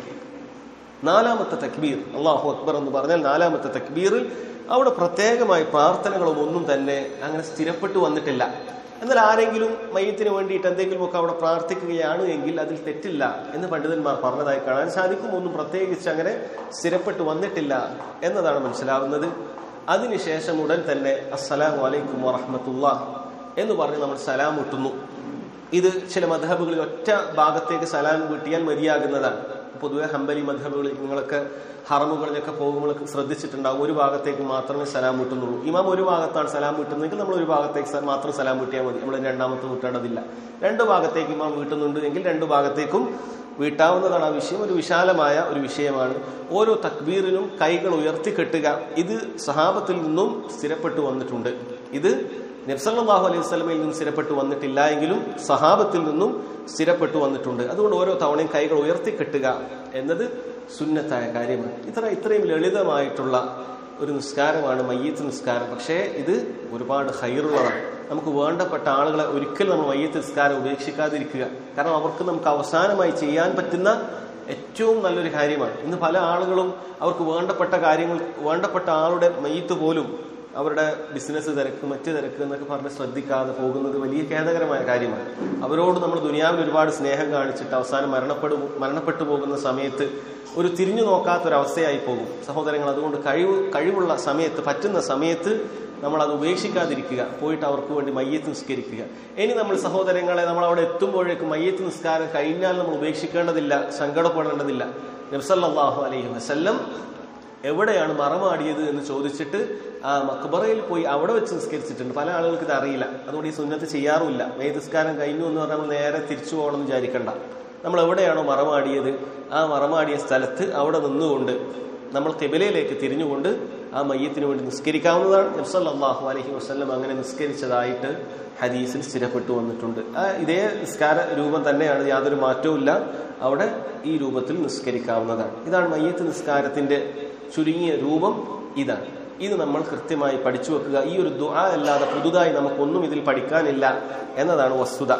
നാലാമത്തെ തക്ബീർ അള്ളാഹു അക്ബർ എന്ന് പറഞ്ഞാൽ നാലാമത്തെ തക്ബീറിൽ അവിടെ പ്രത്യേകമായി പ്രാർത്ഥനകളും ഒന്നും തന്നെ അങ്ങനെ സ്ഥിരപ്പെട്ടു വന്നിട്ടില്ല എന്നാൽ ആരെങ്കിലും മയ്യത്തിന് വേണ്ടിയിട്ട് എന്തെങ്കിലുമൊക്കെ അവിടെ പ്രാർത്ഥിക്കുകയാണ് എങ്കിൽ അതിൽ തെറ്റില്ല എന്ന് പണ്ഡിതന്മാർ പറഞ്ഞതായി കാണാൻ സാധിക്കും ഒന്നും പ്രത്യേകിച്ച് അങ്ങനെ സ്ഥിരപ്പെട്ടു വന്നിട്ടില്ല എന്നതാണ് മനസ്സിലാവുന്നത് അതിനുശേഷം ഉടൻ തന്നെ അസ്സലാമു അലൈക്കും വറഹമത്തുള്ള എന്ന് പറഞ്ഞ് നമ്മൾ സലാം വിട്ടുന്നു ഇത് ചില മധബുകളിൽ ഒറ്റ ഭാഗത്തേക്ക് സലാം വീട്ടിയാൽ മതിയാകുന്നതാണ് പൊതുവെ ഹംബലി മധബുകളിൽ നിങ്ങളൊക്കെ ഹറമുകളിലൊക്കെ പോകുമ്പോൾ ശ്രദ്ധിച്ചിട്ടുണ്ടാവും ഒരു ഭാഗത്തേക്ക് മാത്രമേ സലാം വീട്ടുന്നുള്ളൂ ഇമാം ഒരു ഭാഗത്താണ് സലാം വീട്ടുന്നതെങ്കിൽ നമ്മൾ ഒരു ഭാഗത്തേക്ക് മാത്രം സലാം വീട്ടിയാൽ മതി നമ്മൾ രണ്ടാമത്തെ വീട്ടേണ്ടതില്ല രണ്ട് ഭാഗത്തേക്ക് ഇമാം വീട്ടുന്നുണ്ട് എങ്കിൽ രണ്ട് ഭാഗത്തേക്കും വീട്ടാവുന്നതാണ് ആ വിഷയം ഒരു വിശാലമായ ഒരു വിഷയമാണ് ഓരോ തക്ബീറിനും കൈകൾ ഉയർത്തിക്കെട്ടുക ഇത് സഹാബത്തിൽ നിന്നും സ്ഥിരപ്പെട്ടു വന്നിട്ടുണ്ട് ഇത് നബ്സല്ലാഹു അലൈഹി സ്വലമയിൽ നിന്നും സ്ഥിരപ്പെട്ടു വന്നിട്ടില്ല എങ്കിലും സഹാബത്തിൽ നിന്നും സ്ഥിരപ്പെട്ടു വന്നിട്ടുണ്ട് അതുകൊണ്ട് ഓരോ തവണയും കൈകൾ ഉയർത്തിക്കെട്ടുക എന്നത് സുന്നത്തായ കാര്യമാണ് ഇത്ര ഇത്രയും ലളിതമായിട്ടുള്ള ഒരു നിസ്കാരമാണ് മയ്യത്ത് നിസ്കാരം പക്ഷേ ഇത് ഒരുപാട് ഹൈറുള്ളതാണ് നമുക്ക് വേണ്ടപ്പെട്ട ആളുകളെ ഒരിക്കലും നമ്മൾ മയ്യത്ത് നിസ്കാരം ഉപേക്ഷിക്കാതിരിക്കുക കാരണം അവർക്ക് നമുക്ക് അവസാനമായി ചെയ്യാൻ പറ്റുന്ന ഏറ്റവും നല്ലൊരു കാര്യമാണ് ഇന്ന് പല ആളുകളും അവർക്ക് വേണ്ടപ്പെട്ട കാര്യങ്ങൾ വേണ്ടപ്പെട്ട ആളുടെ മയ്യത്ത് പോലും അവരുടെ ബിസിനസ് തിരക്ക് മറ്റു തിരക്ക് എന്നൊക്കെ പറഞ്ഞ് ശ്രദ്ധിക്കാതെ പോകുന്നത് വലിയ ഖേദകരമായ കാര്യമാണ് അവരോട് നമ്മൾ ദുനിയാവിൽ ഒരുപാട് സ്നേഹം കാണിച്ചിട്ട് അവസാനം മരണപ്പെടും മരണപ്പെട്ടു പോകുന്ന സമയത്ത് ഒരു തിരിഞ്ഞു നോക്കാത്തൊരവസ്ഥയായി പോകും സഹോദരങ്ങൾ അതുകൊണ്ട് കഴിവ് കഴിവുള്ള സമയത്ത് പറ്റുന്ന സമയത്ത് നമ്മൾ അത് ഉപേക്ഷിക്കാതിരിക്കുക പോയിട്ട് അവർക്ക് വേണ്ടി മയ്യത്ത് നിസ്കരിക്കുക ഇനി നമ്മൾ സഹോദരങ്ങളെ നമ്മൾ അവിടെ എത്തുമ്പോഴേക്കും മയ്യത്ത് നിസ്കാരം കഴിഞ്ഞാൽ നമ്മൾ ഉപേക്ഷിക്കേണ്ടതില്ല സങ്കടപ്പെടേണ്ടതില്ല നബ്സല്ലാഹു അലൈഹി വസല്ലം എവിടെയാണ് മറമാടിയത് എന്ന് ചോദിച്ചിട്ട് ആ മക്ബറയിൽ പോയി അവിടെ വെച്ച് നിസ്കരിച്ചിട്ടുണ്ട് പല ആളുകൾക്ക് ഇത് അറിയില്ല അതുകൊണ്ട് ഈ സുന്നത്ത് ചെയ്യാറുമില്ല വേദസ്കാരം കഴിഞ്ഞു എന്ന് പറഞ്ഞാൽ നമ്മൾ നേരെ തിരിച്ചു പോകണമെന്ന് വിചാരിക്കണ്ട നമ്മൾ എവിടെയാണോ മറമാടിയത് ആ മറമാടിയ സ്ഥലത്ത് അവിടെ നിന്നുകൊണ്ട് നമ്മൾ കിബിലയിലേക്ക് തിരിഞ്ഞുകൊണ്ട് ആ മയ്യത്തിന് വേണ്ടി നിസ്കരിക്കാവുന്നതാണ് നബ്സല്ലാഹു അലഹി വസ്ല്ലം അങ്ങനെ നിസ്കരിച്ചതായിട്ട് ഹദീസിൽ സ്ഥിരപ്പെട്ടു വന്നിട്ടുണ്ട് ആ ഇതേ നിസ്കാര രൂപം തന്നെയാണ് യാതൊരു മാറ്റവും അവിടെ ഈ രൂപത്തിൽ നിസ്കരിക്കാവുന്നതാണ് ഇതാണ് മയ്യത്ത് നിസ്കാരത്തിന്റെ ചുരുങ്ങിയ രൂപം ഇതാണ് ഇത് നമ്മൾ കൃത്യമായി പഠിച്ചു വെക്കുക ഈ ഒരു ദുആ അല്ലാതെ പുതുതായി നമുക്കൊന്നും ഇതിൽ പഠിക്കാനില്ല എന്നതാണ് വസ്തുത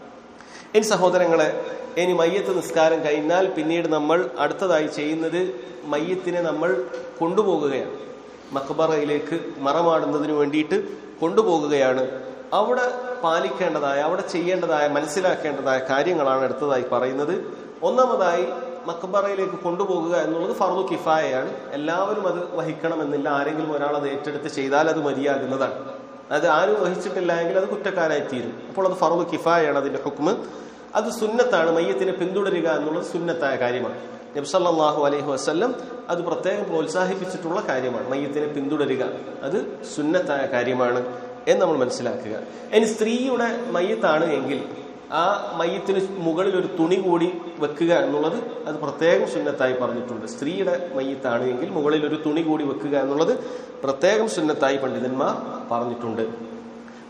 ഇനി സഹോദരങ്ങളെ ഇനി മയ്യത്ത് നിസ്കാരം കഴിഞ്ഞാൽ പിന്നീട് നമ്മൾ അടുത്തതായി ചെയ്യുന്നത് മയ്യത്തിനെ നമ്മൾ കൊണ്ടുപോകുകയാണ് മക്ബറയിലേക്ക് മറമാടുന്നതിന് വേണ്ടിയിട്ട് കൊണ്ടുപോകുകയാണ് അവിടെ പാലിക്കേണ്ടതായ അവിടെ ചെയ്യേണ്ടതായ മനസ്സിലാക്കേണ്ടതായ കാര്യങ്ങളാണ് അടുത്തതായി പറയുന്നത് ഒന്നാമതായി മക്ബറയിലേക്ക് കൊണ്ടുപോകുക എന്നുള്ളത് ഫർദു കിഫായയാണ് എല്ലാവരും അത് വഹിക്കണമെന്നില്ല ആരെങ്കിലും ഒരാൾ അത് ഏറ്റെടുത്ത് ചെയ്താൽ അത് മതിയാകുന്നതാണ് അത് ആരും വഹിച്ചിട്ടില്ല എങ്കിൽ അത് കുറ്റക്കാരായി തീരും അപ്പോൾ അത് ഫർദു കിഫായാണ് അതിന്റെ ഹുക്മ് അത് സുന്നത്താണ് മയ്യത്തിനെ പിന്തുടരുക എന്നുള്ളത് സുന്നത്തായ കാര്യമാണ് നബ്സല്ലാഹു അലൈഹി വസ്ല്ലം അത് പ്രത്യേകം പ്രോത്സാഹിപ്പിച്ചിട്ടുള്ള കാര്യമാണ് മയ്യത്തിനെ പിന്തുടരുക അത് സുന്നത്തായ കാര്യമാണ് എന്ന് നമ്മൾ മനസ്സിലാക്കുക ഇനി സ്ത്രീയുടെ മയ്യത്താണ് എങ്കിൽ ആ മയ്യത്തിന് മുകളിൽ ഒരു തുണി കൂടി വെക്കുക എന്നുള്ളത് അത് പ്രത്യേകം സുന്നത്തായി പറഞ്ഞിട്ടുണ്ട് സ്ത്രീയുടെ മയ്യത്താണ് എങ്കിൽ മുകളിൽ ഒരു തുണി കൂടി വെക്കുക എന്നുള്ളത് പ്രത്യേകം സുന്നത്തായി പണ്ഡിതന്മാർ പറഞ്ഞിട്ടുണ്ട്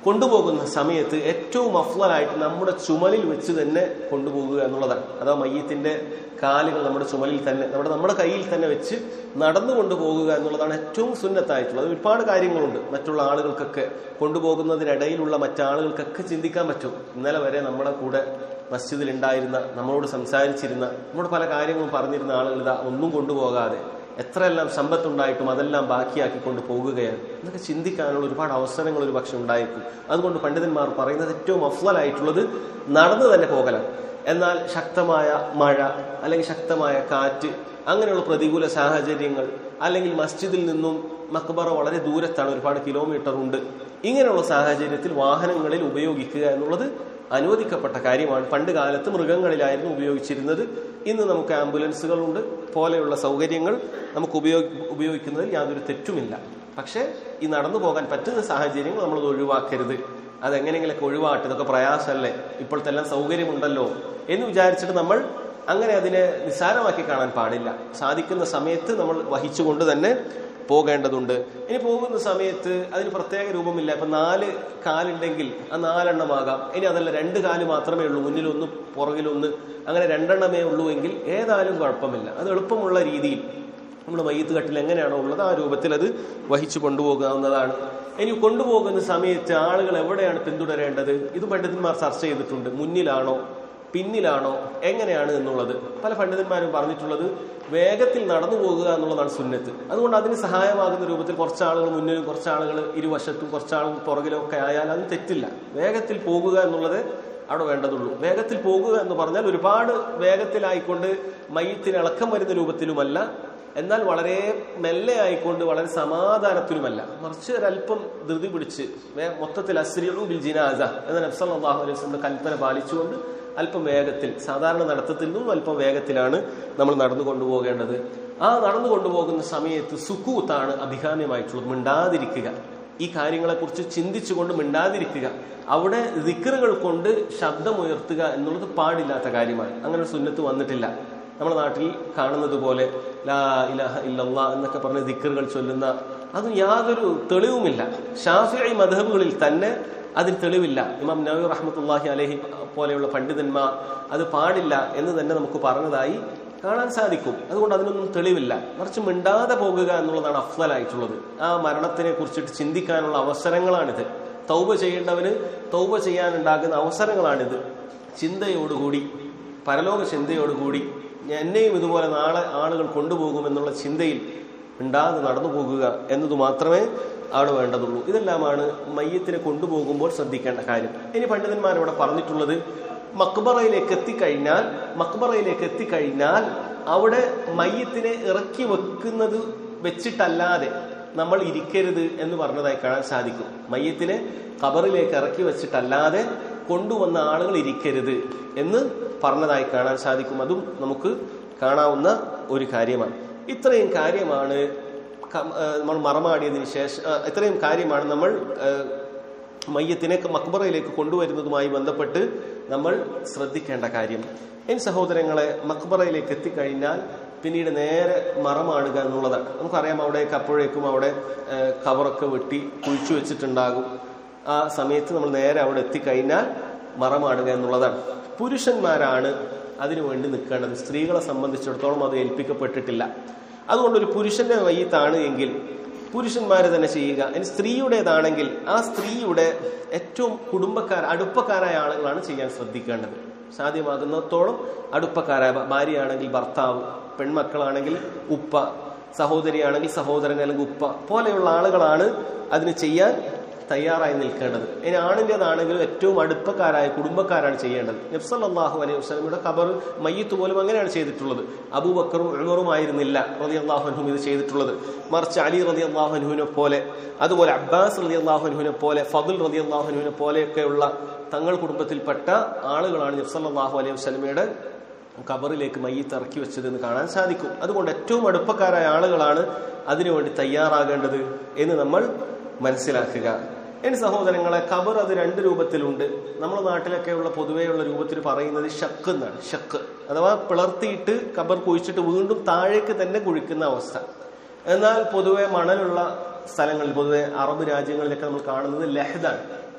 കൊണ്ടുപോകുന്ന സമയത്ത് ഏറ്റവും അഫ്ലായിട്ട് നമ്മുടെ ചുമലിൽ വെച്ച് തന്നെ കൊണ്ടുപോകുക എന്നുള്ളതാണ് അഥവാ മയ്യത്തിന്റെ കാലുകൾ നമ്മുടെ ചുമലിൽ തന്നെ നമ്മുടെ നമ്മുടെ കയ്യിൽ തന്നെ വെച്ച് നടന്നു കൊണ്ടുപോകുക എന്നുള്ളതാണ് ഏറ്റവും സുന്നത്തായിട്ടുള്ളത് ഒരുപാട് കാര്യങ്ങളുണ്ട് മറ്റുള്ള ആളുകൾക്കൊക്കെ കൊണ്ടുപോകുന്നതിനിടയിലുള്ള മറ്റാളുകൾക്കൊക്കെ ചിന്തിക്കാൻ പറ്റും ഇന്നലെ വരെ നമ്മുടെ കൂടെ മസ്ജിദിൽ ഉണ്ടായിരുന്ന നമ്മളോട് സംസാരിച്ചിരുന്ന നമ്മുടെ പല കാര്യങ്ങളും പറഞ്ഞിരുന്ന ആളുകൾ ഇതാ ഒന്നും കൊണ്ടുപോകാതെ എത്രയെല്ലാം സമ്പത്തുണ്ടായിട്ടും അതെല്ലാം ബാക്കിയാക്കിക്കൊണ്ട് പോകുകയാണ് എന്നൊക്കെ ചിന്തിക്കാനുള്ള ഒരുപാട് അവസരങ്ങൾ ഒരു പക്ഷെ ഉണ്ടായിരിക്കും അതുകൊണ്ട് പണ്ഡിതന്മാർ പറയുന്നത് ഏറ്റവും അഫ്ലായിട്ടുള്ളത് നടന്നു തന്നെ പോകലാണ് എന്നാൽ ശക്തമായ മഴ അല്ലെങ്കിൽ ശക്തമായ കാറ്റ് അങ്ങനെയുള്ള പ്രതികൂല സാഹചര്യങ്ങൾ അല്ലെങ്കിൽ മസ്ജിദിൽ നിന്നും മക്ബറ വളരെ ദൂരത്താണ് ഒരുപാട് കിലോമീറ്റർ ഉണ്ട് ഇങ്ങനെയുള്ള സാഹചര്യത്തിൽ വാഹനങ്ങളിൽ ഉപയോഗിക്കുക എന്നുള്ളത് അനുവദിക്കപ്പെട്ട കാര്യമാണ് പണ്ട് കാലത്ത് മൃഗങ്ങളിലായിരുന്നു ഉപയോഗിച്ചിരുന്നത് ഇന്ന് നമുക്ക് ആംബുലൻസുകളുണ്ട് പോലെയുള്ള സൗകര്യങ്ങൾ നമുക്ക് ഉപയോഗ ഉപയോഗിക്കുന്നതിൽ യാതൊരു തെറ്റുമില്ല പക്ഷേ ഈ നടന്നു പോകാൻ പറ്റുന്ന സാഹചര്യങ്ങൾ നമ്മളത് ഒഴിവാക്കരുത് അതെങ്ങനെയെങ്കിലൊക്കെ ഒഴിവാട്ട് ഇതൊക്കെ പ്രയാസമല്ലേ ഇപ്പോഴത്തെ എല്ലാം സൗകര്യമുണ്ടല്ലോ എന്ന് വിചാരിച്ചിട്ട് നമ്മൾ അങ്ങനെ അതിനെ നിസ്സാരമാക്കി കാണാൻ പാടില്ല സാധിക്കുന്ന സമയത്ത് നമ്മൾ വഹിച്ചുകൊണ്ട് തന്നെ പോകേണ്ടതുണ്ട് ഇനി പോകുന്ന സമയത്ത് അതിന് പ്രത്യേക രൂപമില്ല ഇപ്പൊ നാല് കാലുണ്ടെങ്കിൽ ആ നാലെണ്ണമാകാം ഇനി അതല്ല രണ്ട് കാല് മാത്രമേ ഉള്ളൂ മുന്നിലൊന്ന് പുറകിലൊന്ന് അങ്ങനെ രണ്ടെണ്ണമേ ഉള്ളൂ എങ്കിൽ ഏതായാലും കുഴപ്പമില്ല അത് എളുപ്പമുള്ള രീതിയിൽ നമ്മുടെ മയ്യത്ത് കട്ടിൽ എങ്ങനെയാണോ ഉള്ളത് ആ രൂപത്തിൽ അത് വഹിച്ചു കൊണ്ടുപോകാവുന്നതാണ് ഇനി കൊണ്ടുപോകുന്ന സമയത്ത് ആളുകൾ എവിടെയാണ് പിന്തുടരേണ്ടത് ഇത് പണ്ഡിതന്മാർ ചർച്ച ചെയ്തിട്ടുണ്ട് മുന്നിലാണോ പിന്നിലാണോ എങ്ങനെയാണ് എന്നുള്ളത് പല പണ്ഡിതന്മാരും പറഞ്ഞിട്ടുള്ളത് വേഗത്തിൽ നടന്നു പോകുക എന്നുള്ളതാണ് സുന്നത്ത് അതുകൊണ്ട് അതിന് സഹായമാകുന്ന രൂപത്തിൽ കുറച്ച് ആളുകൾ മുന്നിലും കുറച്ച് ആളുകൾ ഇരുവശത്തും കുറച്ച് ആളുകൾ പുറകിലും ഒക്കെ ആയാൽ അത് തെറ്റില്ല വേഗത്തിൽ പോകുക എന്നുള്ളത് അവിടെ വേണ്ടതുള്ളൂ വേഗത്തിൽ പോകുക എന്ന് പറഞ്ഞാൽ ഒരുപാട് വേഗത്തിലായിക്കൊണ്ട് മയ്യത്തിന് ഇളക്കം വരുന്ന രൂപത്തിലുമല്ല എന്നാൽ വളരെ മെല്ലെ ആയിക്കൊണ്ട് വളരെ സമാധാനത്തിലുമല്ല മറിച്ച് ഒരല്പം ധൃതി പിടിച്ച് വേ- മൊത്തത്തിൽ അസ്രിയു ബിൽ ജിനാസ എന്ന നബ്സല്ലാഹു അലൈഹി വസല്ലമയുടെ കൽപ്പന പാലിച്ചുകൊണ്ട് അല്പം വേഗത്തിൽ സാധാരണ നടത്തത്തിൽ നിന്നും അല്പം വേഗത്തിലാണ് നമ്മൾ നടന്നു കൊണ്ടുപോകേണ്ടത് ആ നടന്നു കൊണ്ടുപോകുന്ന സമയത്ത് സുക്കൂത്താണ് അഭികാമ്യമായിട്ടുള്ളത് മിണ്ടാതിരിക്കുക ഈ കാര്യങ്ങളെക്കുറിച്ച് ചിന്തിച്ചുകൊണ്ട് മിണ്ടാതിരിക്കുക അവിടെ ദിക്കറുകൾ കൊണ്ട് ശബ്ദമുയർത്തുക എന്നുള്ളത് പാടില്ലാത്ത കാര്യമാണ് അങ്ങനെ ഒരു സുന്നത്ത് വന്നിട്ടില്ല നമ്മുടെ നാട്ടിൽ കാണുന്നത് പോലെ ലാ ഇലാഹ ഇല്ലല്ലാ എന്നൊക്കെ പറഞ്ഞ ദിക്കറുകൾ ചൊല്ലുന്ന അത് യാതൊരു തെളിവുമില്ല ഷാഫിഐ മധബുകളിൽ തന്നെ അതിന് തെളിവില്ല ഇമാം നബി റഹ്മത്തുല്ലാഹി അലഹി പോലെയുള്ള പണ്ഡിതന്മാർ അത് പാടില്ല എന്ന് തന്നെ നമുക്ക് പറഞ്ഞതായി കാണാൻ സാധിക്കും അതുകൊണ്ട് അതിനൊന്നും തെളിവില്ല മറിച്ച് മിണ്ടാതെ പോകുക എന്നുള്ളതാണ് അഫ്സലായിട്ടുള്ളത് ആ മരണത്തിനെ കുറിച്ചിട്ട് ചിന്തിക്കാനുള്ള അവസരങ്ങളാണിത് തൗബ ചെയ്യേണ്ടവന് തൗബ ചെയ്യാനുണ്ടാകുന്ന അവസരങ്ങളാണിത് ചിന്തയോടുകൂടി പരലോക ചിന്തയോടുകൂടി എന്നെയും ഇതുപോലെ നാളെ ആളുകൾ കൊണ്ടുപോകുമെന്നുള്ള ചിന്തയിൽ മിണ്ടാതെ നടന്നു പോകുക എന്നത് മാത്രമേ അവിടെ വേണ്ടതുള്ളൂ ഇതെല്ലാമാണ് മയ്യത്തിനെ കൊണ്ടുപോകുമ്പോൾ ശ്രദ്ധിക്കേണ്ട കാര്യം ഇനി പണ്ഡിതന്മാർ ഇവിടെ പറഞ്ഞിട്ടുള്ളത് മക്ബറയിലേക്ക് എത്തിക്കഴിഞ്ഞാൽ മക്ബറയിലേക്ക് എത്തിക്കഴിഞ്ഞാൽ അവിടെ മയ്യത്തിനെ ഇറക്കി വെക്കുന്നത് വെച്ചിട്ടല്ലാതെ നമ്മൾ ഇരിക്കരുത് എന്ന് പറഞ്ഞതായി കാണാൻ സാധിക്കും മയ്യത്തിനെ ഖബറിലേക്ക് ഇറക്കി വെച്ചിട്ടല്ലാതെ കൊണ്ടുവന്ന ആളുകൾ ഇരിക്കരുത് എന്ന് പറഞ്ഞതായി കാണാൻ സാധിക്കും അതും നമുക്ക് കാണാവുന്ന ഒരു കാര്യമാണ് ഇത്രയും കാര്യമാണ് ക- ആ, നമ്മൾ മറമാടിയതിനു ശേഷം ആ, ഇത്രയും കാര്യമാണ് നമ്മൾ ആ, മയ്യത്തിനെ മക്ബറയിലേക്ക് കൊണ്ടുവരുന്നതുമായി ബന്ധപ്പെട്ട് നമ്മൾ ശ്രദ്ധിക്കേണ്ട കാര്യം ഇനി സഹോദരങ്ങളെ മക്ബറയിലേക്ക് എത്തിക്കഴിഞ്ഞാൽ പിന്നീട് നേരെ മറമാടുക എന്നുള്ളതാണ് നമുക്കറിയാം അവിടേക്ക് അപ്പോഴേക്കും അവിടെ ആ, കവറൊക്കെ വെട്ടി കുഴിച്ചു വെച്ചിട്ടുണ്ടാകും ആ സമയത്ത് നമ്മൾ നേരെ അവിടെ എത്തിക്കഴിഞ്ഞാൽ മറമാടുക എന്നുള്ളതാണ് പുരുഷന്മാരാണ് അതിനു വേണ്ടി നിൽക്കേണ്ടത് സ്ത്രീകളെ സംബന്ധിച്ചിടത്തോളം അത് ഏൽപ്പിക്കപ്പെട്ടിട്ടില്ല അതുകൊണ്ട് ഒരു പുരുഷന്റെ വയ്യത്താണ് എങ്കിൽ പുരുഷന്മാർ തന്നെ ചെയ്യുക ഇനി സ്ത്രീയുടേതാണെങ്കിൽ ആ സ്ത്രീയുടെ ഏറ്റവും കുടുംബക്കാർ അടുപ്പക്കാരായ ആളുകളാണ് ചെയ്യാൻ ശ്രദ്ധിക്കേണ്ടത് സാധ്യമാകുന്നിടത്തോളം അടുപ്പക്കാരായ ഭാര്യയാണെങ്കിൽ ഭർത്താവ് പെൺമക്കളാണെങ്കിൽ ഉപ്പ സഹോദരിയാണെങ്കിൽ സഹോദരൻ അല്ലെങ്കിൽ ഉപ്പ പോലെയുള്ള ആളുകളാണ് അതിന് ചെയ്യാൻ തയ്യാറായി നിൽക്കേണ്ടത് ഇനി ആണിൻ്റെതാണെങ്കിലും ഏറ്റവും അടുപ്പക്കാരായ കുടുംബക്കാരാണ് ചെയ്യേണ്ടത് നബ്സല്ലാഹു അലൈഹി വസ്ലമിയുടെ ഖബർ മയ്യത്ത് പോലും അങ്ങനെയാണ് ചെയ്തിട്ടുള്ളത് അബൂബക്കറും ഉമറും ആയിരുന്നില്ല റതി അള്ളാഹുഹും ഇത് ചെയ്തിട്ടുള്ളത് മറിച്ച് അലി റതി അള്ളാഹുനുവിനെ പോലെ അതുപോലെ അബ്ബാസ് റതി അള്ളാഹുനുവിനെ പോലെ ഫതുൽ റതി അള്ളാഹുനുവിനെ പോലെയൊക്കെയുള്ള തങ്ങൾ കുടുംബത്തിൽപ്പെട്ട ആളുകളാണ് നബ്സല്ലാഹു അലൈഹി വസ്ലമയുടെ ഖബറിലേക്ക് മയ്യത്ത് ഇറക്കി വെച്ചത് എന്ന് കാണാൻ സാധിക്കും അതുകൊണ്ട് ഏറ്റവും അടുപ്പക്കാരായ ആളുകളാണ് അതിനുവേണ്ടി തയ്യാറാകേണ്ടത് എന്ന് നമ്മൾ മനസ്സിലാക്കുക ഇനി സഹോദരങ്ങളെ ഖബർ അത് രണ്ട് രൂപത്തിലുണ്ട് നമ്മുടെ നാട്ടിലൊക്കെയുള്ള പൊതുവെയുള്ള രൂപത്തിൽ പറയുന്നത് ഷക്ക് എന്നാണ് ഷക്ക് അഥവാ പിളർത്തിയിട്ട് ഖബർ കുഴിച്ചിട്ട് വീണ്ടും താഴേക്ക് തന്നെ കുഴിക്കുന്ന അവസ്ഥ എന്നാൽ പൊതുവെ മണലുള്ള സ്ഥലങ്ങളിൽ പൊതുവെ അറബ് രാജ്യങ്ങളിലൊക്കെ നമ്മൾ കാണുന്നത് ലഹദാണ്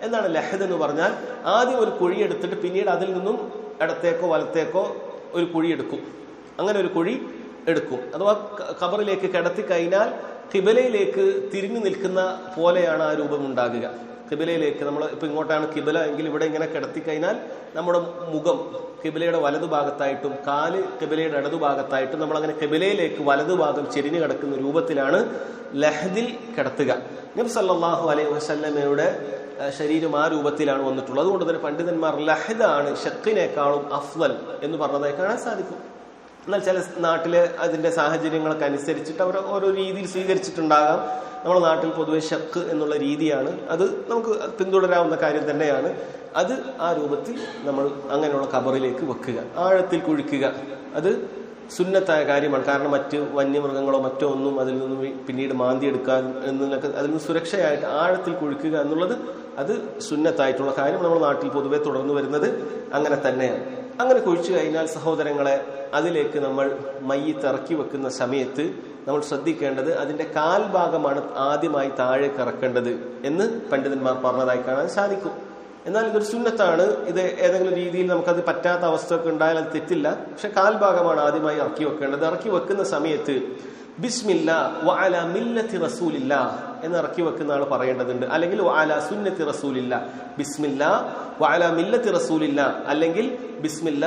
എന്താണ് ലഹദ് എന്ന് പറഞ്ഞാൽ ആദ്യം ഒരു കുഴി എടുത്തിട്ട് പിന്നീട് അതിൽ നിന്നും ഇടത്തേക്കോ വലത്തേക്കോ ഒരു കുഴി എടുക്കും അങ്ങനെ ഒരു കുഴി എടുക്കും അഥവാ ക- ഖബറിലേക്ക് കിടത്തി കഴിഞ്ഞാൽ കിബലയിലേക്ക് തിരിഞ്ഞു നിൽക്കുന്ന പോലെയാണ് ആ രൂപം ഉണ്ടാകുക കിബിലയിലേക്ക് നമ്മൾ ഇപ്പൊ ഇങ്ങോട്ടാണ് കിബില എങ്കിൽ ഇവിടെ ഇങ്ങനെ കിടത്തി കഴിഞ്ഞാൽ നമ്മുടെ മുഖം കിബിലയുടെ വലതുഭാഗത്തായിട്ടും കാല് കിബിലയുടെ ഇടതുഭാഗത്തായിട്ടും നമ്മൾ അങ്ങനെ കിബിലയിലേക്ക് വലതുഭാഗം ചെരിഞ്ഞു കിടക്കുന്ന രൂപത്തിലാണ് ലഹദിൽ കിടത്തുക നബി സല്ലല്ലാഹു അലൈഹി വസല്ലമയുടെ ഏഹ്, ശരീരം ആ രൂപത്തിലാണ് വന്നിട്ടുള്ളത് അതുകൊണ്ട് തന്നെ പണ്ഡിതന്മാർ ലഹദാണ് ഷക്കിനേക്കാളും അഫ്വൽ എന്ന് പറഞ്ഞതായി കാണാൻ സാധിക്കും എന്നാൽ ചില നാട്ടിലെ അതിന്റെ സാഹചര്യങ്ങളൊക്കെ അനുസരിച്ചിട്ട് അവർ ഓരോ രീതിയിൽ സ്വീകരിച്ചിട്ടുണ്ടാകാം നമ്മുടെ നാട്ടിൽ പൊതുവെ ഷക്ക് എന്നുള്ള രീതിയാണ് അത് നമുക്ക് പിന്തുടരാവുന്ന കാര്യം തന്നെയാണ് അത് ആ രൂപത്തിൽ നമ്മൾ അങ്ങനെയുള്ള കബറിലേക്ക് വെക്കുക ആഴത്തിൽ കുഴിക്കുക അത് സുന്നത്തായ കാര്യമാണ് കാരണം മറ്റ് വന്യമൃഗങ്ങളോ മറ്റോ ഒന്നും അതിൽ നിന്നും വി- പിന്നീട് മാന്തിയെടുക്കാൻ എന്നൊക്കെ അതിൽ നിന്ന് സുരക്ഷയായിട്ട് ആഴത്തിൽ കുഴിക്കുക എന്നുള്ളത് അത് സുന്നത്തായിട്ടുള്ള കാര്യം നമ്മുടെ നാട്ടിൽ പൊതുവെ തുടർന്നു വരുന്നത് അങ്ങനെ തന്നെയാണ് അങ്ങനെ കുഴിച്ചു കഴിഞ്ഞാൽ സഹോദരങ്ങളെ അതിലേക്ക് നമ്മൾ മയ്യത്ത് ഇറക്കി വെക്കുന്ന സമയത്ത് നമ്മൾ ശ്രദ്ധിക്കേണ്ടത് അതിന്റെ കാൽഭാഗമാണ് ആദ്യമായി താഴേക്ക് ഇറക്കേണ്ടത് എന്ന് പണ്ഡിതന്മാർ പറഞ്ഞതായി കാണാൻ സാധിക്കും എന്നാൽ ഇതൊരു സുന്നത്താണ് ഇത് ഏതെങ്കിലും രീതിയിൽ നമുക്കത് പറ്റാത്ത അവസ്ഥയൊക്കെ ഉണ്ടായാൽ അത് തെറ്റില്ല പക്ഷെ കാൽഭാഗമാണ് ആദ്യമായി ഇറക്കി വെക്കേണ്ടത് ഇറക്കി വെക്കുന്ന സമയത്ത് ബിസ്മില്ല വഅല മില്ലത്തി റസൂലില്ല എന്ന് ഇറക്കി വെക്കുന്ന ആൾ പറയേണ്ടതുണ്ട് അല്ലെങ്കിൽ വഅല സുന്നത്തി റസൂലില്ല ബിസ്മില്ല വഅല മില്ലത്തി റസൂലില്ല അല്ലെങ്കിൽ ബിസ്മില്ല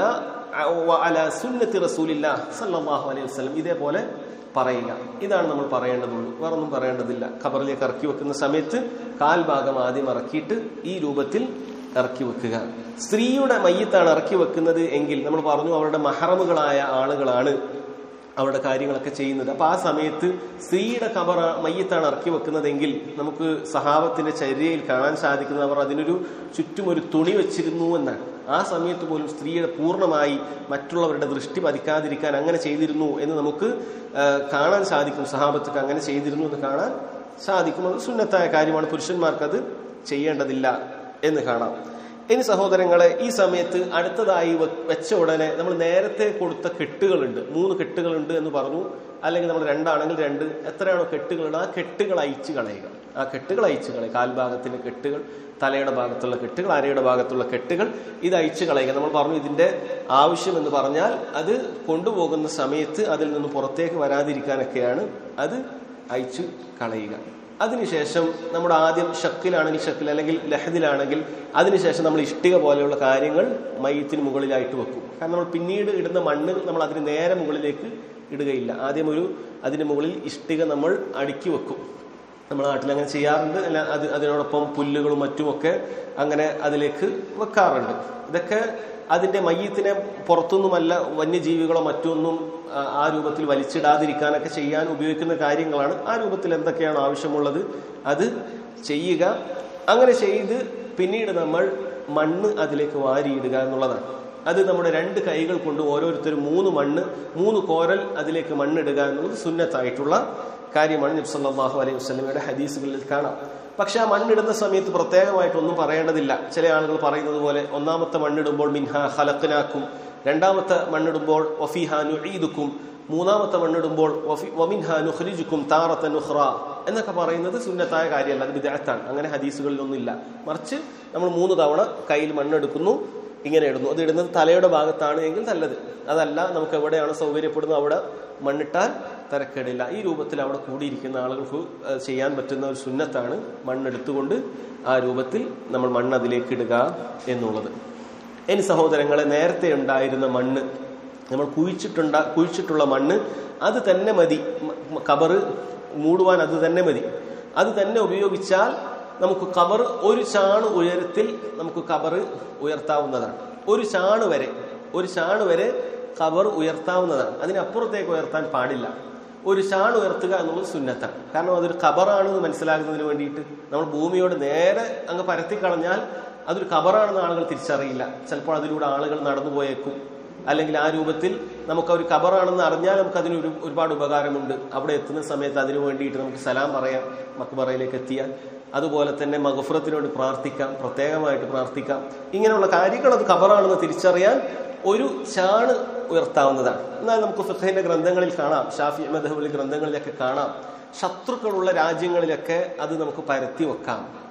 വഅല സുന്നത്തി റസൂലില്ല സല്ലല്ലാഹു അലൈഹി വസല്ലം ഇതേപോലെ പറയുക ഇതാണ് നമ്മൾ പറയേണ്ടതുള്ളൂ വേറൊന്നും പറയേണ്ടതില്ല ഖബറിലേക്ക് ഇറക്കി വെക്കുന്ന സമയത്ത് കാൽഭാഗം ആദ്യം ഇറക്കിയിട്ട് ഈ രൂപത്തിൽ ഇറക്കി വെക്കുക സ്ത്രീയുടെ മയ്യത്താണ് ഇറക്കി വെക്കുന്നത് എങ്കിൽ നമ്മൾ പറഞ്ഞു അവരുടെ മഹറമുകളായ ആളുകളാണ് അവരുടെ കാര്യങ്ങളൊക്കെ ചെയ്യുന്നത് അപ്പൊ ആ സമയത്ത് സ്ത്രീയുടെ കബർ മയ്യത്താണ് ഇറക്കി വെക്കുന്നതെങ്കിൽ നമുക്ക് സഹാബത്തിന്റെ ചര്യയിൽ കാണാൻ സാധിക്കുന്നത് അവർ അതിനൊരു ചുറ്റും ഒരു തുണി വെച്ചിരുന്നു എന്നാണ് ആ സമയത്ത് പോലും സ്ത്രീയുടെ പൂർണ്ണമായി മറ്റുള്ളവരുടെ ദൃഷ്ടി പതിക്കാതിരിക്കാൻ അങ്ങനെ ചെയ്തിരുന്നു എന്ന് നമുക്ക് ആ, കാണാൻ സാധിക്കും സഹാബത്തൊക്കെ അങ്ങനെ ചെയ്തിരുന്നു എന്ന് കാണാൻ സാധിക്കും അത് സുന്നത്തായ കാര്യമാണ് പുരുഷന്മാർക്ക് അത് ചെയ്യേണ്ടതില്ല എന്ന് കാണാം ഇനി സഹോദരങ്ങളെ ഈ സമയത്ത് അടുത്തതായി വെ- വെച്ച ഉടനെ നമ്മൾ നേരത്തെ കൊടുത്ത കെട്ടുകളുണ്ട് മൂന്ന് കെട്ടുകളുണ്ട് എന്ന് പറഞ്ഞു അല്ലെങ്കിൽ നമ്മൾ രണ്ടാണെങ്കിൽ രണ്ട് എത്രയാണോ കെട്ടുകളുണ്ട് ആ കെട്ടുകൾ അയച്ചു കളയുക ആ കെട്ടുകൾ അയച്ചു കളയുക കാൽഭാഗത്തിന്റെ കെട്ടുകൾ തലയുടെ ഭാഗത്തുള്ള കെട്ടുകൾ അരയുടെ ഭാഗത്തുള്ള കെട്ടുകൾ ഇത് അയച്ചു കളയുക നമ്മൾ പറഞ്ഞു ഇതിന്റെ ആവശ്യം എന്ന് പറഞ്ഞാൽ അത് കൊണ്ടുപോകുന്ന സമയത്ത് അതിൽ നിന്ന് പുറത്തേക്ക് വരാതിരിക്കാനൊക്കെയാണ് അത് അയച്ചു കളയുക അതിനുശേഷം നമ്മുടെ ആദ്യം ഷക്കിലാണെങ്കിൽ ഷക്കിൽ അല്ലെങ്കിൽ ലഹദിലാണെങ്കിൽ അതിനുശേഷം നമ്മൾ ഇഷ്ടിക പോലെയുള്ള കാര്യങ്ങൾ മയ്യത്തിന് മുകളിലായിട്ട് വെക്കും കാരണം നമ്മൾ പിന്നീട് ഇടുന്ന മണ്ണ് നമ്മൾ അതിന് നേരെ മുകളിലേക്ക് ഇടുകയില്ല ആദ്യം ഒരു അതിന് മുകളിൽ ഇഷ്ടിക നമ്മൾ അടുക്കി വെക്കും നമ്മുടെ നാട്ടിൽ അങ്ങനെ ചെയ്യാറുണ്ട് അല്ല അത് അതിനോടൊപ്പം പുല്ലുകളും മറ്റുമൊക്കെ അങ്ങനെ അതിലേക്ക് വെക്കാറുണ്ട് ഇതൊക്കെ അതിന്റെ മയ്യത്തിനെ പുറത്തൊന്നുമല്ല വന്യജീവികളോ മറ്റൊന്നും ആ, ആ രൂപത്തിൽ വലിച്ചിടാതിരിക്കാനൊക്കെ ചെയ്യാൻ ഉപയോഗിക്കുന്ന കാര്യങ്ങളാണ് ആ രൂപത്തിൽ എന്തൊക്കെയാണ് ആവശ്യമുള്ളത് അത് ചെയ്യുക അങ്ങനെ ചെയ്ത് പിന്നീട് നമ്മൾ മണ്ണ് അതിലേക്ക് വാരിയിടുക എന്നുള്ളതാണ് അത് നമ്മുടെ രണ്ട് കൈകൾ കൊണ്ട് ഓരോരുത്തരും മൂന്ന് മണ്ണ് മൂന്ന് കോരൽ അതിലേക്ക് മണ്ണിടുക എന്നുള്ളത് സുന്നത്തായിട്ടുള്ള കാര്യമാണ് നബ്സല്ലാഹു അലൈഹി വസ്ലമയുടെ ഹദീസുകളിൽ കാണാം പക്ഷെ ആ മണ്ണിടുന്ന സമയത്ത് പ്രത്യേകമായിട്ടൊന്നും പറയേണ്ടതില്ല ചില ആളുകൾ പറയുന്നത് പോലെ ഒന്നാമത്തെ മണ്ണിടുമ്പോൾ മിൻഹ ഹലക്കനാക്കും രണ്ടാമത്തെ മണ്ണിടുമ്പോൾ വഫിഹ നുഈദുക്കും മൂന്നാമത്തെ മണ്ണിടുമ്പോൾ വഫി- വമിൻഹ നുഖ്രിജുക്കും താറത്ത നുഹ്റ എന്നൊക്കെ പറയുന്നത് സുന്നത്തായ കാര്യമല്ല അത് വിദഗ്ധാണ് അങ്ങനെ ഹദീസുകളിലൊന്നുമില്ല മറിച്ച് നമ്മൾ മൂന്ന് തവണ കയ്യിൽ മണ്ണെടുക്കുന്നു ഇങ്ങനെ ഇടുന്നു അത് ഇടുന്നത് തലയുടെ ഭാഗത്താണ് എങ്കിൽ നല്ലത് അതല്ല നമുക്ക് എവിടെയാണ് സൗകര്യപ്പെടുന്നത് അവിടെ മണ്ണിട്ടാൽ തരക്കേടില്ല ഈ രൂപത്തിൽ അവിടെ കൂടിയിരിക്കുന്ന ആളുകൾക്ക് അത് ചെയ്യാൻ പറ്റുന്ന ഒരു സുന്നത്താണ് മണ്ണെടുത്തുകൊണ്ട് ആ രൂപത്തിൽ നമ്മൾ മണ്ണ് അതിലേക്ക് ഇടുക എന്നുള്ളത് ഇനി സഹോദരങ്ങളെ നേരത്തെ ഉണ്ടായിരുന്ന മണ്ണ് നമ്മൾ കുഴിച്ചിട്ടുണ്ട കുഴിച്ചിട്ടുള്ള മണ്ണ് അത് തന്നെ മതി മ- മ- കബറ് മൂടുവാൻ അത് തന്നെ മതി അത് തന്നെ ഉപയോഗിച്ചാൽ നമുക്ക് കബർ ഒരു ചാണ് ഉയരത്തിൽ നമുക്ക് കബർ ഉയർത്താവുന്നതാണ് ഒരു ചാണ് വരെ ഒരു ചാണ് വരെ കബർ ഉയർത്താവുന്നതാണ് അതിനപ്പുറത്തേക്ക് ഉയർത്താൻ പാടില്ല ഒരു ചാണ് ഉയർത്തുക എന്നുള്ളത് സുന്നത്താണ് കാരണം അതൊരു ഖബറാണെന്ന് മനസ്സിലാകുന്നതിന് വേണ്ടിയിട്ട് നമ്മൾ ഭൂമിയോട് നേരെ അങ്ങ് പരത്തി കളഞ്ഞാൽ അതൊരു ഖബറാണെന്ന് ആളുകൾ തിരിച്ചറിയില്ല ചിലപ്പോൾ അതിലൂടെ ആളുകൾ നടന്നു പോയേക്കും അല്ലെങ്കിൽ ആ രൂപത്തിൽ നമുക്ക് ഒരു ഖബറാണെന്ന് അറിഞ്ഞാൽ നമുക്ക് അതിന് ഒരു ഒരുപാട് ഉപകാരമുണ്ട് അവിടെ എത്തുന്ന സമയത്ത് അതിനു വേണ്ടിയിട്ട് നമുക്ക് സലാം പറയാം മക്ബറയിലേക്ക് എത്തിയാൽ അതുപോലെ തന്നെ മഗഫുറത്തിന് വേണ്ടി പ്രാർത്ഥിക്കാം പ്രത്യേകമായിട്ട് പ്രാർത്ഥിക്കാം ഇങ്ങനെയുള്ള കാര്യങ്ങൾ അത് ഖബറാണെന്ന് തിരിച്ചറിയാൻ ഒരു ചാണ് ഉയർത്താവുന്നതാണ് എന്നാൽ നമുക്ക് ഫിഖഹിന്റെ ഗ്രന്ഥങ്ങളിൽ കാണാം ഷാഫി മദഹബിലെ ഗ്രന്ഥങ്ങളിലൊക്കെ കാണാം ശത്രുക്കളുള്ള രാജ്യങ്ങളിലൊക്കെ അത് നമുക്ക് പരത്തി വെക്കാം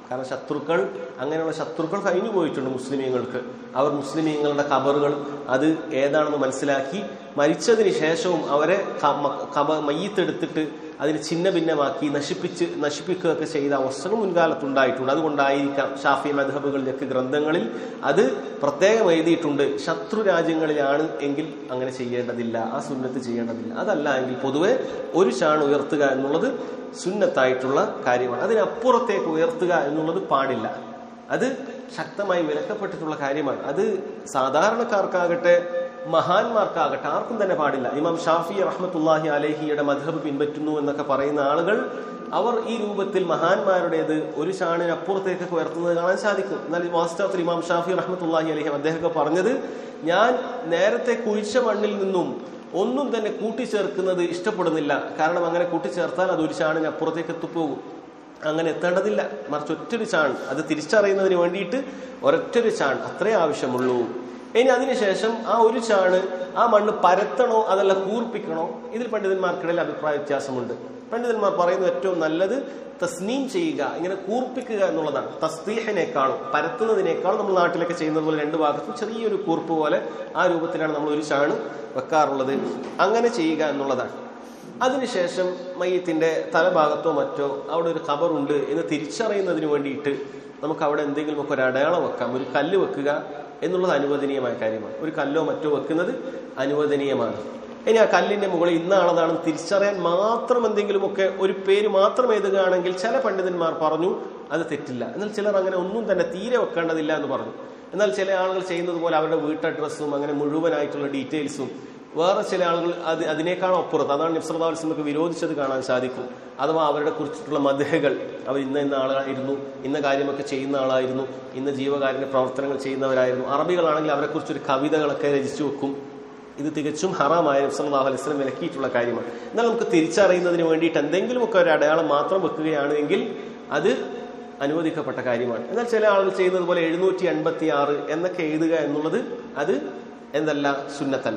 കാരണം ശത്രുക്കൾ അങ്ങനെയുള്ള ശത്രുക്കൾ കഴിഞ്ഞു പോയിട്ടുണ്ട് മുസ്ലിമീങ്ങൾക്ക് അവർ മുസ്ലിമീങ്ങളുടെ ഖബറുകൾ അത് ഏതാണെന്ന് മനസ്സിലാക്കി മരിച്ചതിന് ശേഷവും അവരെ ഖബ മയ്യത്തെടുത്തിട്ട് അതിന് ഛിന്ന ഭിന്നമാക്കി നശിപ്പിച്ച് നശിപ്പിക്കുകയൊക്കെ ചെയ്ത അവസ്ഥകൾ മുൻകാലത്തുണ്ടായിട്ടുണ്ട് അതുകൊണ്ടായിരിക്കാം ഷാഫി മധബുകളിലൊക്കെ ഗ്രന്ഥങ്ങളിൽ അത് പ്രത്യേകം എഴുതിയിട്ടുണ്ട് ശത്രു രാജ്യങ്ങളിലാണ് എങ്കിൽ അങ്ങനെ ചെയ്യേണ്ടതില്ല ആ സുന്നത്ത് ചെയ്യേണ്ടതില്ല അതല്ല എങ്കിൽ പൊതുവെ ഒരു ചാൺ ഉയർത്തുക എന്നുള്ളത് സുന്നത്തായിട്ടുള്ള കാര്യമാണ് അതിനപ്പുറത്തേക്ക് ഉയർത്തുക എന്നുള്ളത് പാടില്ല അത് ശക്തമായി വിലക്കപ്പെട്ടിട്ടുള്ള കാര്യമാണ് അത് സാധാരണക്കാർക്കാകട്ടെ മഹാന്മാർക്കാകട്ടെ ആർക്കും തന്നെ പാടില്ല ഇമാം ഷാഫി റഹ്മത്തുല്ലാഹി അലഹിയുടെ മധബ് പിൻപറ്റുന്നു എന്നൊക്കെ പറയുന്ന ആളുകൾ അവർ ഈ രൂപത്തിൽ മഹാന്മാരുടേത് ഒരു ഷാണിനപ്പുറത്തേക്കൊക്കെ ഉയർത്തുന്നത് കാണാൻ സാധിക്കും എന്നാൽ വാസ്തവത്തിൽ ഇമാം ഷാഫി റഹ്മത്തുല്ലാഹി അലഹി അദ്ദേഹമൊക്കെ പറഞ്ഞത് ഞാൻ നേരത്തെ കുഴിച്ച മണ്ണിൽ നിന്നും ഒന്നും തന്നെ കൂട്ടിച്ചേർക്കുന്നത് ഇഷ്ടപ്പെടുന്നില്ല കാരണം അങ്ങനെ കൂട്ടിച്ചേർത്താൽ അത് ഒരു ചാണിന് അപ്പുറത്തേക്ക് എത്തിപ്പോകും അങ്ങനെ എത്തേണ്ടതില്ല മറിച്ച് ഒറ്റൊരു ചാൺ അത് തിരിച്ചറിയുന്നതിന് വേണ്ടിയിട്ട് ഒരൊറ്റൊരു ചാൺ അത്രേ ആവശ്യമുള്ളൂ ഇനി അതിനുശേഷം ആ ഒരു ചാണ് ആ മണ്ണ് പരത്തണോ അതല്ല കൂർപ്പിക്കണോ ഇതിൽ പണ്ഡിതന്മാർക്കിടയിൽ അഭിപ്രായ വ്യത്യാസമുണ്ട് പണ്ഡിതന്മാർ പറയുന്നത് ഏറ്റവും നല്ലത് തസ്നീം ചെയ്യുക ഇങ്ങനെ കൂർപ്പിക്കുക എന്നുള്ളതാണ് തസ്തീഹിനേക്കാളും പരത്തുന്നതിനേക്കാളും നമ്മൾ നാട്ടിലൊക്കെ ചെയ്യുന്നത് പോലെ രണ്ട് ഭാഗത്തും ചെറിയൊരു കൂർപ്പ് പോലെ ആ രൂപത്തിലാണ് നമ്മൾ ഒരു ചാണ് വെക്കാറുള്ളത് അങ്ങനെ ചെയ്യുക എന്നുള്ളതാണ് അതിനുശേഷം മയ്യത്തിന്റെ തലഭാഗത്തോ മറ്റോ അവിടെ ഒരു ഖബറുണ്ട് എന്ന് തിരിച്ചറിയുന്നതിന് വേണ്ടിയിട്ട് നമുക്ക് അവിടെ എന്തെങ്കിലുമൊക്കെ ഒരു അടയാളം വെക്കാം ഒരു കല്ല് വെക്കുക എന്നുള്ളത് അനുവദനീയമായ കാര്യമാണ് ഒരു കല്ലോ മറ്റോ വെക്കുന്നത് അനുവദനീയമാണ് ഇനി ആ കല്ലിന്റെ മുകളിൽ ഇന്ന ആളതാണെന്ന് തിരിച്ചറിയാൻ മാത്രം എന്തെങ്കിലുമൊക്കെ ഒരു പേര് മാത്രം എഴുതുകയാണെങ്കിൽ ചില പണ്ഡിതന്മാർ പറഞ്ഞു അത് തെറ്റില്ല എന്നാൽ ചിലർ അങ്ങനെ ഒന്നും തന്നെ തീരെ വെക്കേണ്ടതില്ല എന്ന് പറഞ്ഞു എന്നാൽ ചില ആളുകൾ ചെയ്യുന്നത് പോലെ അവരുടെ വീട്ട് അഡ്രസ്സും അങ്ങനെ മുഴുവനായിട്ടുള്ള ഡീറ്റെയിൽസും വേറെ ചില ആളുകൾ അത് അതിനേക്കാൾ അപ്പുറത്ത് അതാണ് നിഫ്സർദാവൽസിനൊക്കെ വിരോധിച്ചത് കാണാൻ സാധിക്കും അഥവാ അവരുടെ കുറിച്ചിട്ടുള്ള മതഹകൾ അവർ ഇന്ന ഇന്ന ആളായിരുന്നു ഇന്ന കാര്യമൊക്കെ ചെയ്യുന്ന ആളായിരുന്നു ഇന്ന ജീവകാരുണ്യ പ്രവർത്തനങ്ങൾ ചെയ്യുന്നവരായിരുന്നു അറബികളാണെങ്കിൽ അവരെ കുറിച്ചൊരു കവിതകളൊക്കെ രചിച്ചു വെക്കും ഇത് തികച്ചും ഹറാമായ നബ്സല്ലാഹു അലൈഹി സ്വലം വിലക്കിയിട്ടുള്ള കാര്യമാണ് എന്നാൽ നമുക്ക് തിരിച്ചറിയുന്നതിന് വേണ്ടിയിട്ട് എന്തെങ്കിലുമൊക്കെ ഒരു അടയാളം മാത്രം വെക്കുകയാണ് എങ്കിൽ അത് അനുവദിക്കപ്പെട്ട കാര്യമാണ് എന്നാൽ ചില ആളുകൾ ചെയ്യുന്നത് പോലെ എഴുന്നൂറ്റി എൺപത്തി ആറ് എന്നൊക്കെ എഴുതുക എന്നുള്ളത് അത് എന്തല്ല സുന്നത്തല്ല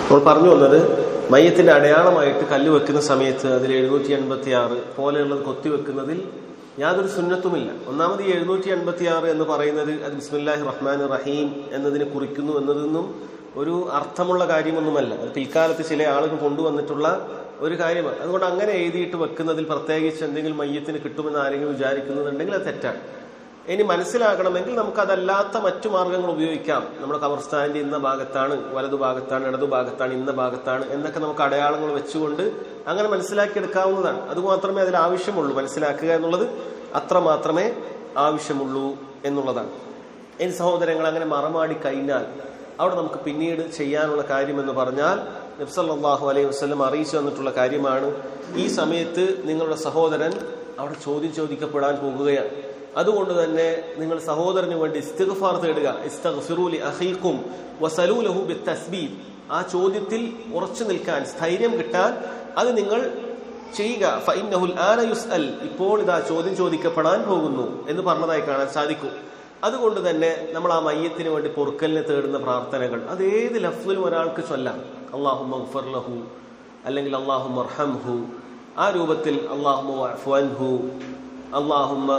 നമ്മൾ പറഞ്ഞു വന്നത് മയ്യത്തിന്റെ അടയാളമായിട്ട് കല്ല് വെക്കുന്ന സമയത്ത് അതിൽ എഴുന്നൂറ്റി എൺപത്തി ആറ് പോലെയുള്ളത് കൊത്തിവെക്കുന്നതിൽ യാതൊരു സുന്നത്തുമില്ല ഒന്നാമത് ഈ എഴുന്നൂറ്റി എൺപത്തി ആറ് എന്ന് പറയുന്നത് അത് ബിസ്മില്ലാഹി റഹ്മാൻ റഹീം എന്നതിനെ കുറിക്കുന്നു എന്നതൊന്നും ഒരു അർത്ഥമുള്ള കാര്യമൊന്നുമല്ല അത് പിൽക്കാലത്ത് ചില ആളുകൾ കൊണ്ടുവന്നിട്ടുള്ള ഒരു കാര്യമാണ് അതുകൊണ്ട് അങ്ങനെ എഴുതിയിട്ട് വെക്കുന്നതിൽ പ്രത്യേകിച്ച് എന്തെങ്കിലും മയ്യത്തിന് കിട്ടുമെന്ന് ആരെങ്കിലും വിചാരിക്കുന്നുണ്ടെങ്കിൽ അത് തെറ്റാണ് ഇനി മനസ്സിലാക്കണമെങ്കിൽ നമുക്ക് അതല്ലാത്ത മറ്റു മാർഗങ്ങൾ ഉപയോഗിക്കാം നമ്മുടെ കബർസ്ഥാനിന്റെ ഇന്ന ഭാഗത്താണ് വലതു ഭാഗത്താണ് ഇടതു ഭാഗത്താണ് ഇന്ന ഭാഗത്താണ് എന്നൊക്കെ നമുക്ക് അടയാളങ്ങൾ വെച്ചുകൊണ്ട് അങ്ങനെ മനസ്സിലാക്കിയെടുക്കാവുന്നതാണ് അത് മാത്രമേ അതിൽ ആവശ്യമുള്ളൂ മനസ്സിലാക്കുക എന്നുള്ളത് അത്ര മാത്രമേ ആവശ്യമുള്ളൂ എന്നുള്ളതാണ് ഇനി സഹോദരങ്ങൾ അങ്ങനെ മറമാടി കഴിഞ്ഞാൽ അവിടെ നമുക്ക് പിന്നീട് ചെയ്യാനുള്ള കാര്യമെന്ന് പറഞ്ഞാൽ നബ്സല്ലാഹു അലൈഹി വസ്ലം അറിയിച്ചു തന്നിട്ടുള്ള കാര്യമാണ് ഈ സമയത്ത് നിങ്ങളുടെ സഹോദരൻ അവിടെ ചോദ്യം ചോദിക്കപ്പെടാൻ പോകുകയാണ് അതുകൊണ്ട് തന്നെ നിങ്ങൾ സഹോദരന് വേണ്ടി ഇസ്തിഗ്ഫാർ തേടുക ഇസ്തഗ്ഫിറൂലി അഖീഖും വസലൂലഹു ബിത്തസ്ബീഹ് ആ ചോദ്യത്തിൽ ഉറച്ചു നിൽക്കാൻ സ്ഥൈര്യം കിട്ടാൻ അത് നിങ്ങൾ ചെയ്യുക ഫഇന്നഹുൽ ആന യുസ്അൽ ഇപ്പോൾ ഇതാ ചോദ്യം ചോദിക്കപ്പെടാൻ പോകുന്നു എന്ന് പറഞ്ഞതായി കാണാൻ സാധിക്കും അതുകൊണ്ട് തന്നെ നമ്മൾ ആ മയ്യത്തിന് വേണ്ടി പൊറുക്കലിനെ തേടുന്ന പ്രാർത്ഥനകൾ അത് ഏത് ലഫ്ലിലും ഒരാൾക്ക് ചൊല്ലാം അള്ളാഹു ലഹു അല്ലെങ്കിൽ അള്ളാഹു മർഹംഹു ആ രൂപത്തിൽ അള്ളാഹു അള്ളാഹുമ്മ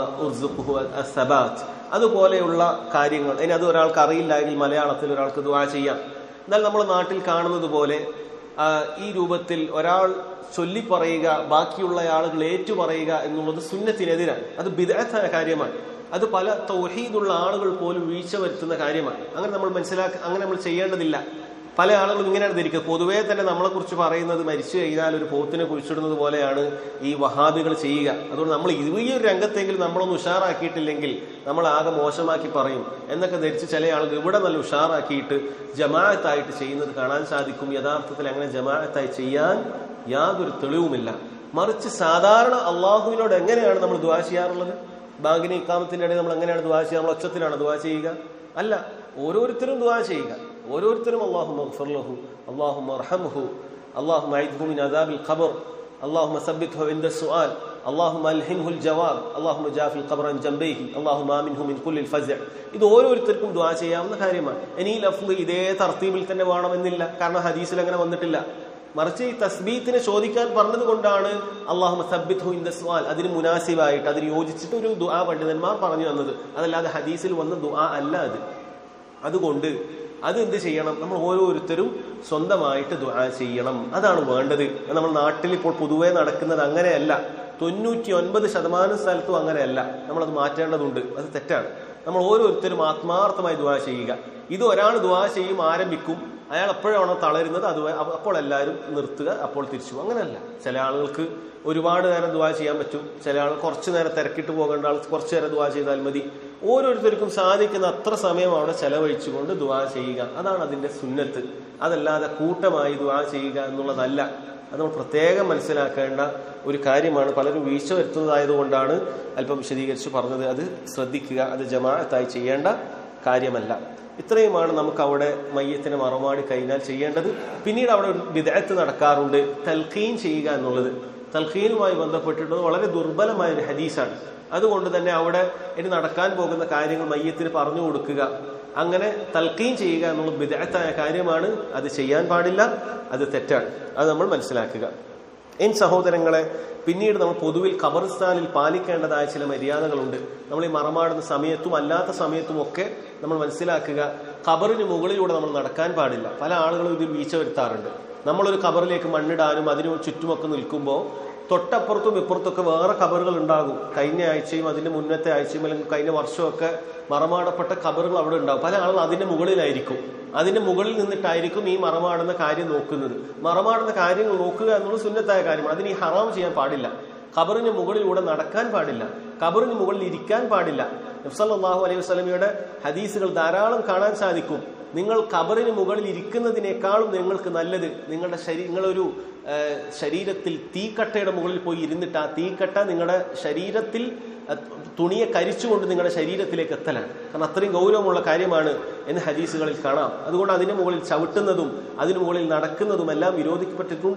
സബാത്ത് അതുപോലെയുള്ള കാര്യങ്ങൾ ഇനി അത് ഒരാൾക്ക് അറിയില്ല എങ്കിൽ മലയാളത്തിൽ ഒരാൾക്ക് ദുആ ചെയ്യാം എന്നാൽ നമ്മൾ നാട്ടിൽ കാണുന്നത് പോലെ ആ, ഈ രൂപത്തിൽ ഒരാൾ ചൊല്ലി പറയുക ബാക്കിയുള്ള ആളുകൾ ഏറ്റു പറയുക എന്നുള്ളത് സുന്നത്തിനെതിരാണ് അത് ബിദഅത്തായ കാര്യമാണ് അത് പല തൗഹീദുള്ള ആളുകൾ പോലും വീഴ്ച വരുത്തുന്ന കാര്യമാണ് അങ്ങനെ നമ്മൾ മനസ്സിലാക്ക അങ്ങനെ നമ്മൾ ചെയ്യേണ്ടതില്ല പല ആളുകളും ഇങ്ങനെയാണ് ധരിക്കുക പൊതുവേ തന്നെ നമ്മളെ കുറിച്ച് പറയുന്നത് മരിച്ചു കഴിഞ്ഞാൽ ഒരു പോത്തിനെ കുഴിച്ചിടുന്നത് പോലെയാണ് ഈ വഹാബികൾ ചെയ്യുക അതുകൊണ്ട് നമ്മൾ ഈ ഒരു രംഗത്തെങ്കിലും നമ്മളൊന്ന് ഉഷാറാക്കിയിട്ടില്ലെങ്കിൽ നമ്മൾ ആകെ മോശമാക്കി പറയും എന്നൊക്കെ ധരിച്ച് ചില ആളുകൾ ഇവിടെ നല്ല ഉഷാറാക്കിയിട്ട് ജമാഅത്തായിട്ട് ചെയ്യുന്നത് കാണാൻ സാധിക്കും യഥാർത്ഥത്തിൽ അങ്ങനെ ജമാഅത്തായി ചെയ്യാൻ യാതൊരു തെളിവുമില്ല മറിച്ച് സാധാരണ അള്ളാഹുവിനോട് എങ്ങനെയാണ് നമ്മൾ ദ്വാ ചെയ്യാറുള്ളത് ബാങ്കിന് ഇക്കാമത്തിന്റെ ഇടയിൽ നമ്മൾ എങ്ങനെയാണ് ദ്വാ ചെയ്യുക നമ്മൾ ഒച്ചത്തിലാണ് ദ്വാ ചെയ്യുക അല്ല ഓരോരുത്തരും ദ്വാ ചെയ്യുക ഓരോരുത്തരും അള്ളാഹു മഗ്ഫിർലഹു അള്ളാഹു മർഹംഹു അള്ളാഹു മൈദ്ഹു മിൻ അദാബിൽ ഖബർ اللهم ثبته عند السؤال اللهم ألهمه الجواب اللهم جاف القبر عن جنبيه اللهم آمنه من كل الفزع ഇത് ഓരോരുത്തർക്കും ദുആ ചെയ്യാവുന്ന കാര്യമാണ് ഇനി ഈ ലഫ്ള് ഇതേ തർത്തീബിൽ തന്നെ വേണമെന്നില്ല കാരണം ഹദീസിൽ അങ്ങനെ വന്നിട്ടില്ല മറിച്ച് ഈ തസ്ബീത്തിനെ ചോദിക്കാൻ പറഞ്ഞത് കൊണ്ടാണ് അള്ളാഹു സബ്ബിത്ഹു ഇൻ ദ സ്വാൽ അതിന് മുനാസിബായിട്ട് അതിന് യോജിച്ചിട്ട് ഒരു ദുആ പണ്ഡിതന്മാർ പറഞ്ഞു തന്നത് അതല്ലാതെ ഹദീസിൽ വന്ന ദുആ അല്ല അത് അതുകൊണ്ട് അത് എന്ത് ചെയ്യണം നമ്മൾ ഓരോരുത്തരും സ്വന്തമായിട്ട് ദുആ ചെയ്യണം അതാണ് വേണ്ടത് അത് നമ്മൾ നാട്ടിൽ ഇപ്പോൾ പൊതുവെ നടക്കുന്നത് അങ്ങനെയല്ല തൊണ്ണൂറ്റി ഒൻപത് ശതമാനം സ്ഥലത്തും അങ്ങനെയല്ല നമ്മളത് മാറ്റേണ്ടതുണ്ട് അത് തെറ്റാണ് നമ്മൾ ഓരോരുത്തരും ആത്മാർത്ഥമായി ദുആ ചെയ്യുക ഇത് ഒരാൾ ദുആ ചെയ്യും ആരംഭിക്കും അയാൾ എപ്പോഴാണോ തളരുന്നത് അത് അപ്പോൾ എല്ലാവരും നിർത്തുക അപ്പോൾ തിരിച്ചു പോകും. അങ്ങനെയല്ല ചില ആളുകൾക്ക് ഒരുപാട് നേരം ദുആ ചെയ്യാൻ പറ്റും ചില ആൾ കുറച്ചു നേരം തിരക്കിട്ട് പോകേണ്ട ആൾ കുറച്ചു നേരം ദുആ ചെയ്താൽ മതി ഓരോരുത്തർക്കും സാധിക്കുന്ന അത്ര സമയം അവിടെ ചെലവഴിച്ചുകൊണ്ട് ദുആ ചെയ്യുക അതാണ് അതിന്റെ സുന്നത്ത് അതല്ലാതെ കൂട്ടമായി ദുആ ചെയ്യുക എന്നുള്ളതല്ല അത് നമ്മൾ പ്രത്യേകം മനസ്സിലാക്കേണ്ട ഒരു കാര്യമാണ് പലരും വീഴ്ച വരുത്തുന്നതായതുകൊണ്ടാണ് അല്പം വിശദീകരിച്ച് പറഞ്ഞത് അത് ശ്രദ്ധിക്കുക അത് ജമാഅത്തായി ചെയ്യേണ്ട കാര്യമല്ല ഇത്രയുമാണ് നമുക്ക് അവിടെ മയ്യത്തിനെ മറമാടി കഴിഞ്ഞാൽ ചെയ്യേണ്ടത് പിന്നീട് അവിടെ ഒരു വിദഗ്ധ നടക്കാറുണ്ട് തൽഖീൻ ചെയ്യുക എന്നുള്ളത് തൽഖീനുമായി ബന്ധപ്പെട്ടിട്ടുള്ളത് വളരെ ദുർബലമായ ഒരു ഹദീസാണ് അതുകൊണ്ട് തന്നെ അവിടെ ഇനി നടക്കാൻ പോകുന്ന കാര്യങ്ങൾ മയ്യത്തിന് പറഞ്ഞു കൊടുക്കുക അങ്ങനെ തൽക്കീൻ ചെയ്യുക എന്നുള്ള വിദഗ്ധമായ കാര്യമാണ് അത് ചെയ്യാൻ പാടില്ല അത് തെറ്റാണ് അത് നമ്മൾ മനസ്സിലാക്കുക എൻ സഹോദരങ്ങളെ പിന്നീട് നമ്മൾ പൊതുവിൽ ഖബർസ്ഥാനിൽ പാലിക്കേണ്ടതായ ചില മര്യാദകളുണ്ട് നമ്മൾ ഈ മറമാടുന്ന സമയത്തും അല്ലാത്ത സമയത്തും ഒക്കെ നമ്മൾ മനസ്സിലാക്കുക ഖബറിന് മുകളിലൂടെ നമ്മൾ നടക്കാൻ പാടില്ല പല ആളുകളും ഇതിൽ വീഴ്ച വരുത്താറുണ്ട് നമ്മളൊരു ഖബറിലേക്ക് മണ്ണിടാനും അതിന് ചുറ്റുമൊക്കെ നിൽക്കുമ്പോൾ തൊട്ടപ്പുറത്തും ഇപ്പുറത്തൊക്കെ വേറെ ഖബറുകൾ ഉണ്ടാകും കഴിഞ്ഞ ആഴ്ചയും അതിന്റെ മുന്നത്തെ ആഴ്ചയും അല്ലെങ്കിൽ കഴിഞ്ഞ വർഷമൊക്കെ മറമാടപ്പെട്ട ഖബറുകൾ അവിടെ ഉണ്ടാകും പല ആളുകൾ അതിന്റെ മുകളിലായിരിക്കും അതിന്റെ മുകളിൽ നിന്നിട്ടായിരിക്കും ഈ മറമാടുന്ന കാര്യം നോക്കുന്നത് മറമാടുന്ന കാര്യങ്ങൾ നോക്കുക എന്നുള്ളത് സുന്നത്തായ കാര്യമാണ് അതിന് ഈ ഹറാം ചെയ്യാൻ പാടില്ല ഖബറിന് മുകളിലൂടെ നടക്കാൻ പാടില്ല ഖബറിന് മുകളിൽ ഇരിക്കാൻ പാടില്ല നബ്സല്ലാഹു അലൈഹി വസ്ലമിയുടെ ഹദീസുകൾ ധാരാളം കാണാൻ സാധിക്കും നിങ്ങൾ ഖബറിന് മുകളിൽ ഇരിക്കുന്നതിനേക്കാളും നിങ്ങൾക്ക് നല്ലത് നിങ്ങളുടെ ശരീ നിങ്ങളൊരു ആ, ശരീരത്തിൽ തീക്കട്ടയുടെ മുകളിൽ പോയി ഇരുന്നിട്ട് ആ തീക്കട്ട നിങ്ങളുടെ ശരീരത്തിൽ ആ, തുണിയെ കരിച്ചുകൊണ്ട് നിങ്ങളുടെ ശരീരത്തിലേക്ക് എത്തലാണ് കാരണം അത്രയും ഗൗരവമുള്ള കാര്യമാണ് എന്ന് ഹദീസുകളിൽ കാണാം അതുകൊണ്ട് അതിന് മുകളിൽ ചവിട്ടുന്നതും അതിന് മുകളിൽ നടക്കുന്നതും എല്ലാം വിരോധിക്കപ്പെട്ടിട്ടുണ്ട്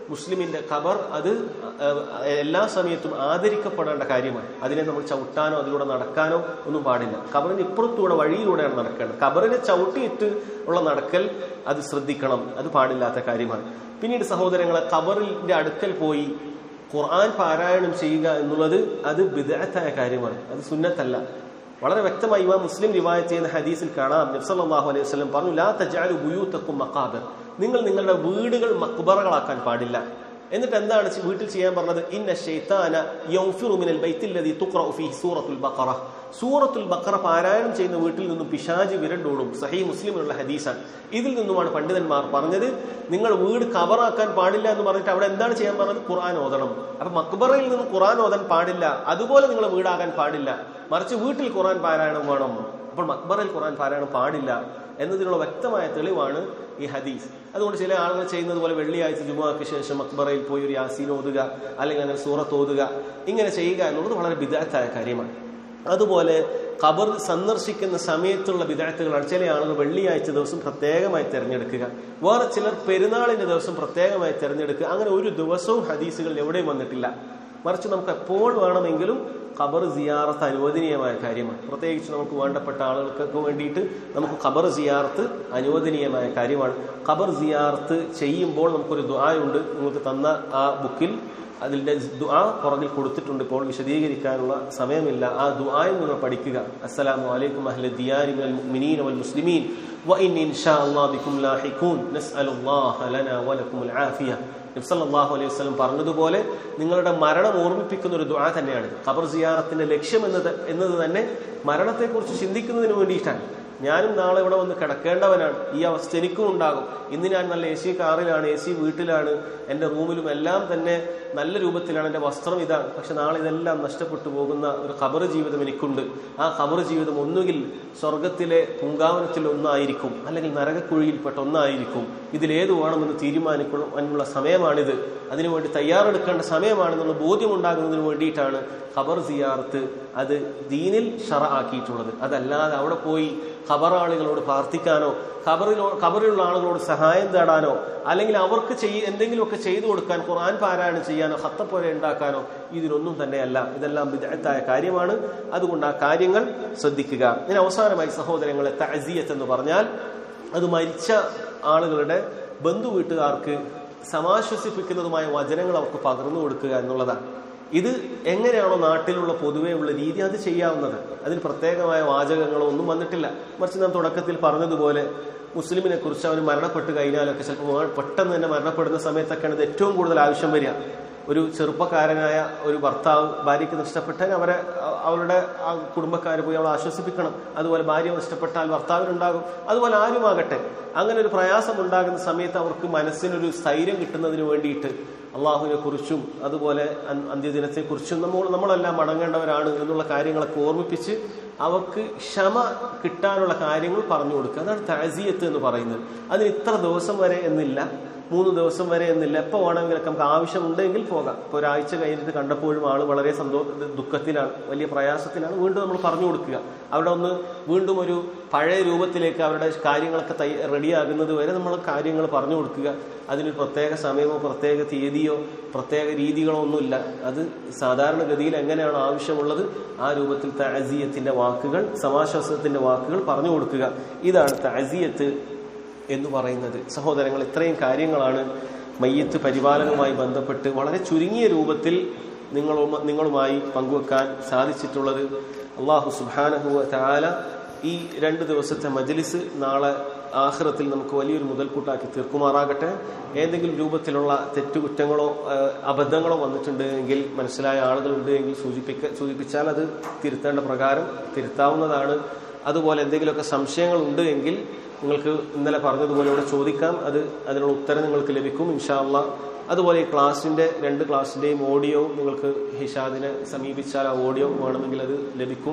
മുസ്ലിമിന്റെ ഖബർ അത് ഏഹ്, എല്ലാ സമയത്തും ആദരിക്കപ്പെടേണ്ട കാര്യമാണ് അതിനെ നമ്മൾ ചവിട്ടാനോ അതിലൂടെ നടക്കാനോ ഒന്നും പാടില്ല ഖബറിന് ഇപ്പുറത്തൂടെ വഴിയിലൂടെയാണ് നടക്കേണ്ടത് ഖബറിനെ ചവിട്ടിയിട്ട് ഉള്ള നടക്കൽ അത് ശ്രദ്ധിക്കണം അത് പാടില്ലാത്ത കാര്യമാണ് പിന്നീട് സഹോദരങ്ങളെ ഖബറിന്റെ അടുക്കൽ പോയി ഖുർആൻ പാരായണം ചെയ്യുക എന്നുള്ളത് അത് ബിദഅത്തായ കാര്യമാണ് അത് സുന്നത്തല്ല വളരെ വ്യക്തമായി ഇമാം മുസ്ലിം റിവായത്ത് ചെയ്യുന്ന ഹദീസിൽ കാണാം നബ്സല്ലാഹു അലൈഹി വസല്ലം പറഞ്ഞു ലാ തജാലു ബുയൂത്തക്കും മക്കാബർ നിങ്ങൾ നിങ്ങളുടെ വീടുകൾ മക്ബറകളാക്കാൻ പാടില്ല എന്നിട്ട് എന്താണ് ചെ- വീട്ടിൽ ചെയ്യാൻ പറഞ്ഞത് ഇന്ന ഷൈത്താന യൗഫിറു മിനൽ ബൈത്തില്ലദീ തുഖ്റഉ ഫീഹി സൂറത്തുൽ ബഖറ സൂറത്തുൽ ബഖറ പാരായണം ചെയ്യുന്ന വീട്ടിൽ നിന്നും പിശാജ് വിരണ്ടോടും സഹീ മുസ്ലിമിനുള്ള ഹദീസാണ് ഇതിൽ നിന്നുമാണ് പണ്ഡിതന്മാർ പറഞ്ഞത് നിങ്ങൾ വീട് കവറാക്കാൻ പാടില്ല എന്ന് പറഞ്ഞിട്ട് അവിടെ എന്താണ് ചെയ്യാൻ പറഞ്ഞത് ഖുർആൻ ഓതണം അപ്പൊ മക്ബറയിൽ നിന്ന് ഖുർആൻ ഓതാൻ പാടില്ല അതുപോലെ നിങ്ങൾ വീടാകാൻ പാടില്ല മറിച്ച് വീട്ടിൽ ഖുർആൻ പാരായണം വേണം അപ്പോൾ മക്ബറയിൽ ഖുർആൻ പാരായണം പാടില്ല എന്നതിനുള്ള വ്യക്തമായ തെളിവാണ് ഈ ഹദീസ് അതുകൊണ്ട് ചില ആളുകൾ ചെയ്യുന്നത് പോലെ വെള്ളിയാഴ്ച ജുമുഅക്ക് ശേഷം മക്ബറയിൽ പോയി ഒരു യാസീൻ ഓതുക അല്ലെങ്കിൽ അങ്ങനെ സൂറത്ത് ഓതുക ഇങ്ങനെ ചെയ്യുക എന്നുള്ളത് വളരെ വിദഗ്ധായ കാര്യമാണ് അതുപോലെ ഖബർ സന്ദർശിക്കുന്ന സമയത്തുള്ള വിദഗ്ധകളാണ് ചില ആളുകൾ വെള്ളിയാഴ്ച ദിവസം പ്രത്യേകമായി തിരഞ്ഞെടുക്കുക വേറെ ചിലർ പെരുന്നാളിന്റെ ദിവസം പ്രത്യേകമായി തിരഞ്ഞെടുക്കുക അങ്ങനെ ഒരു ദിവസവും ഹദീസുകളിൽ എവിടെയും വന്നിട്ടില്ല മറിച്ച് നമുക്ക് എപ്പോൾ വേണമെങ്കിലും ഖബർ സിയാറത്ത് അനുവദനീയമായ കാര്യമാണ് പ്രത്യേകിച്ച് നമുക്ക് വേണ്ടപ്പെട്ട ആളുകൾക്കൊക്കെ വേണ്ടിയിട്ട് നമുക്ക് ഖബർ സിയാറത്ത് അനുവദനീയമായ കാര്യമാണ് ഖബർ സിയാറത്ത് ചെയ്യുമ്പോൾ നമുക്കൊരു ദുആയുണ്ട് നിങ്ങൾക്ക് തന്ന ആ ബുക്കിൽ അതിന്റെ ദുആ പുറകിൽ കൊടുത്തിട്ടുണ്ട് ഇപ്പോൾ വിശദീകരിക്കാനുള്ള സമയമില്ല ആ ദുആയിൽ നിങ്ങൾ പഠിക്കുക അസ്സലാമു അലൈക്കും അഹ്ല ദിയാരി മിനൽ മുഅ്മിനീന വൽ മുസ്ലിമീൻ വഇൻ ഇൻഷാ അല്ലാഹു ബിക്കും ലാഹിഖൂൻ നസ്അലുല്ലാഹ ലനാ വലക്കുമുൽ ആഫിയ നബ്സല്ലാഹു അലൈഹി വസ്ലം പറഞ്ഞതുപോലെ നിങ്ങളുടെ മരണം ഓർമ്മിപ്പിക്കുന്ന ഒരു ദുആ തന്നെയാണ് ഖബർ സിയാറത്തിന്റെ ലക്ഷ്യം എന്നത് എന്നത് തന്നെ മരണത്തെക്കുറിച്ച് ചിന്തിക്കുന്നതിന് വേണ്ടിയിട്ടാണ് ഞാനും നാളെ ഇവിടെ വന്ന് കിടക്കേണ്ടവനാണ് ഈ അവസ്ഥ എനിക്കും ഉണ്ടാകും ഇന്ന് ഞാൻ നല്ല എ സി കാറിലാണ് എ സി വീട്ടിലാണ് എൻ്റെ റൂമിലും എല്ലാം തന്നെ നല്ല രൂപത്തിലാണ് എൻ്റെ വസ്ത്രം ഇതാണ് പക്ഷെ നാളെ ഇതെല്ലാം നഷ്ടപ്പെട്ടു പോകുന്ന ഒരു ഖബർ ജീവിതം എനിക്കുണ്ട് ആ ഖബർ ജീവിതം ഒന്നുകിൽ സ്വർഗത്തിലെ പൂങ്കാവനത്തിൽ ഒന്നായിരിക്കും അല്ലെങ്കിൽ നരകക്കുഴിയിൽപ്പെട്ട ഒന്നായിരിക്കും ഇതിലേത് വേണമെന്ന് തീരുമാനിക്കാനുള്ള സമയമാണിത് അതിനുവേണ്ടി തയ്യാറെടുക്കേണ്ട സമയമാണെന്നുള്ള ബോധ്യമുണ്ടാകുന്നതിന് വേണ്ടിയിട്ടാണ് ഖബർ സിയാർത്ത് അത് ദീനിൽ ഷറ ആക്കിയിട്ടുള്ളത് അതല്ലാതെ അവിടെ പോയി ഖബറാളുകളോട് പ്രാർത്ഥിക്കാനോ ഖബറിലോ ഖബറിലുള്ള ആളുകളോട് സഹായം തേടാനോ അല്ലെങ്കിൽ അവർക്ക് ചെയ്യ എന്തെങ്കിലുമൊക്കെ ചെയ്തു കൊടുക്കാൻ ഖുർആൻ പാരായണം ചെയ്യാനോ ഹത്തപ്പോല ഉണ്ടാക്കാനോ ഇതിനൊന്നും തന്നെയല്ല ഇതെല്ലാം വിദഗ്ധായ കാര്യമാണ് അതുകൊണ്ട് ആ കാര്യങ്ങൾ ശ്രദ്ധിക്കുക ഇനി അവസാനമായി സഹോദരങ്ങളെ തഅസിയത്ത് എന്ന് പറഞ്ഞാൽ അത് മരിച്ച ആളുകളുടെ ബന്ധു വീട്ടുകാർക്ക് സമാശ്വസിപ്പിക്കുന്നതുമായ വചനങ്ങൾ അവർക്ക് പകർന്നു കൊടുക്കുക എന്നുള്ളതാണ് ഇത് എങ്ങനെയാണോ നാട്ടിലുള്ള പൊതുവെയുള്ള രീതി അത് ചെയ്യാവുന്നത് അതിന് പ്രത്യേകമായ വാചകങ്ങളോ ഒന്നും വന്നിട്ടില്ല മറിച്ച് നാം തുടക്കത്തിൽ പറഞ്ഞതുപോലെ മുസ്ലിമിനെ കുറിച്ച് അവന് മരണപ്പെട്ട് കഴിഞ്ഞാലൊക്കെ ചിലപ്പോൾ പെട്ടെന്ന് തന്നെ മരണപ്പെടുന്ന സമയത്തൊക്കെയാണ് ഇത് ഏറ്റവും കൂടുതൽ ആവശ്യം വരിക ഒരു ചെറുപ്പക്കാരനായ ഒരു ഭർത്താവ് ഭാര്യയ്ക്ക് നഷ്ടപ്പെട്ടാൽ അവരെ അ- അവരുടെ ആ കുടുംബക്കാർ പോയി അവളെ ആശ്വസിപ്പിക്കണം അതുപോലെ ഭാര്യ നഷ്ടപ്പെട്ടാൽ ഭർത്താവിനുണ്ടാകും അതുപോലെ ആരുമാകട്ടെ അങ്ങനെ ഒരു പ്രയാസം ഉണ്ടാകുന്ന സമയത്ത് അവർക്ക് മനസ്സിനൊരു സ്ഥൈര്യം കിട്ടുന്നതിന് വേണ്ടിയിട്ട് അള്ളാഹുവിനെ കുറിച്ചും അതുപോലെ അൻ- അന്ത്യദിനത്തെക്കുറിച്ചും നമ്മൾ നമ്മളെല്ലാം മടങ്ങേണ്ടവരാണ് എന്നുള്ള കാര്യങ്ങളൊക്കെ ഓർമ്മിപ്പിച്ച് അവർക്ക് ക്ഷമ കിട്ടാനുള്ള കാര്യങ്ങൾ പറഞ്ഞു കൊടുക്കുക അതാണ് താസിയത്ത് എന്ന് പറയുന്നത് അതിന് ഇത്ര ദിവസം വരെ എന്നില്ല മൂന്ന് ദിവസം വരെ എന്നില്ല എപ്പോൾ വേണമെങ്കിലൊക്കെ നമുക്ക് ആവശ്യമുണ്ടെങ്കിൽ പോകാം ഇപ്പോൾ ഒരാഴ്ച കഴിഞ്ഞിട്ട് കണ്ടപ്പോഴും ആൾ വളരെ സന്തോ ദുഃഖത്തിലാണ് വലിയ പ്രയാസത്തിലാണ് വീണ്ടും നമ്മൾ പറഞ്ഞു കൊടുക്കുക അവിടെ ഒന്ന് വീണ്ടും ഒരു പഴയ രൂപത്തിലേക്ക് അവരുടെ കാര്യങ്ങളൊക്കെ തൈ റെഡിയാകുന്നത് വരെ നമ്മൾ കാര്യങ്ങൾ പറഞ്ഞു കൊടുക്കുക അതിനൊരു പ്രത്യേക സമയമോ പ്രത്യേക തീയതിയോ പ്രത്യേക രീതികളോ ഒന്നുമില്ല അത് സാധാരണഗതിയിൽ എങ്ങനെയാണോ ആവശ്യമുള്ളത് ആ രൂപത്തിൽ തഅസിയത്തിന്റെ വാക്കുകൾ സമാശ്വാസത്തിന്റെ വാക്കുകൾ പറഞ്ഞു കൊടുക്കുക ഇതാണ് തഅസിയത്ത് എന്ന് പറയുന്നത് സഹോദരങ്ങൾ ഇത്രയും കാര്യങ്ങളാണ് മയ്യത്ത് പരിപാലനവുമായി ബന്ധപ്പെട്ട് വളരെ ചുരുങ്ങിയ രൂപത്തിൽ നിങ്ങളു നിങ്ങളുമായി പങ്കുവെക്കാൻ സാധിച്ചിട്ടുള്ളത് അള്ളാഹു സുബാനഹുവ താല ഈ രണ്ട് ദിവസത്തെ മജ്ലിസ് നാളെ ആഹ്റത്തിൽ നമുക്ക് വലിയൊരു മുതൽക്കൂട്ടാക്കി തീർക്കുമാറാകട്ടെ ഏതെങ്കിലും രൂപത്തിലുള്ള തെറ്റുകുറ്റങ്ങളോ ഏഹ്, അബദ്ധങ്ങളോ വന്നിട്ടുണ്ട് എങ്കിൽ മനസ്സിലായ ആളുകളുണ്ട് എങ്കിൽ സൂചിപ്പിക്ക സൂചിപ്പിച്ചാൽ അത് തിരുത്തേണ്ട പ്രകാരം തിരുത്താവുന്നതാണ് അതുപോലെ എന്തെങ്കിലുമൊക്കെ സംശയങ്ങൾ ഉണ്ട് എങ്കിൽ നിങ്ങൾക്ക് ഇന്നലെ പറഞ്ഞതുപോലെ ഇവിടെ ചോദിക്കാം അത് അതിനുള്ള ഉത്തരം നിങ്ങൾക്ക് ലഭിക്കും ഇൻഷാല്ല അതുപോലെ ഈ ക്ലാസിന്റെ രണ്ട് ക്ലാസിന്റെയും ഓഡിയോ നിങ്ങൾക്ക് ഹിഷാദിനെ സമീപിച്ചാൽ ആ ഓഡിയോ വേണമെങ്കിൽ അത് ലഭിക്കും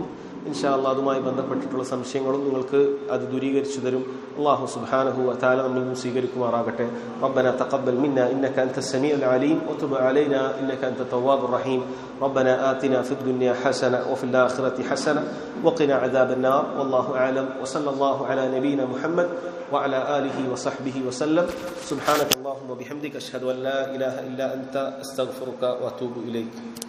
ഇൻഷാല്ല അതുമായി ബന്ധപ്പെട്ടിട്ടുള്ള സംശയങ്ങളും നിങ്ങൾക്ക് അത് ദൂരീകരിച്ചു തരും അള്ളാഹു സുബ്ഹാനഹു വതആല നമ്മിൽ നിന്ന് സ്വീകരിക്കുമാറാകട്ടെ ربنا تقبل منا انك انت السميع العليم وتب علينا انك انت التواب الرحيم ربنا آتنا في الدنيا حسنه وفي الاخره حسنه وقنا عذاب النار والله اعلم وصلى الله على نبينا محمد وعلى اله وصحبه وسلم سبحانك اللهم وبحمدك اشهد ان لا اله الا انت استغفرك واتوب اليك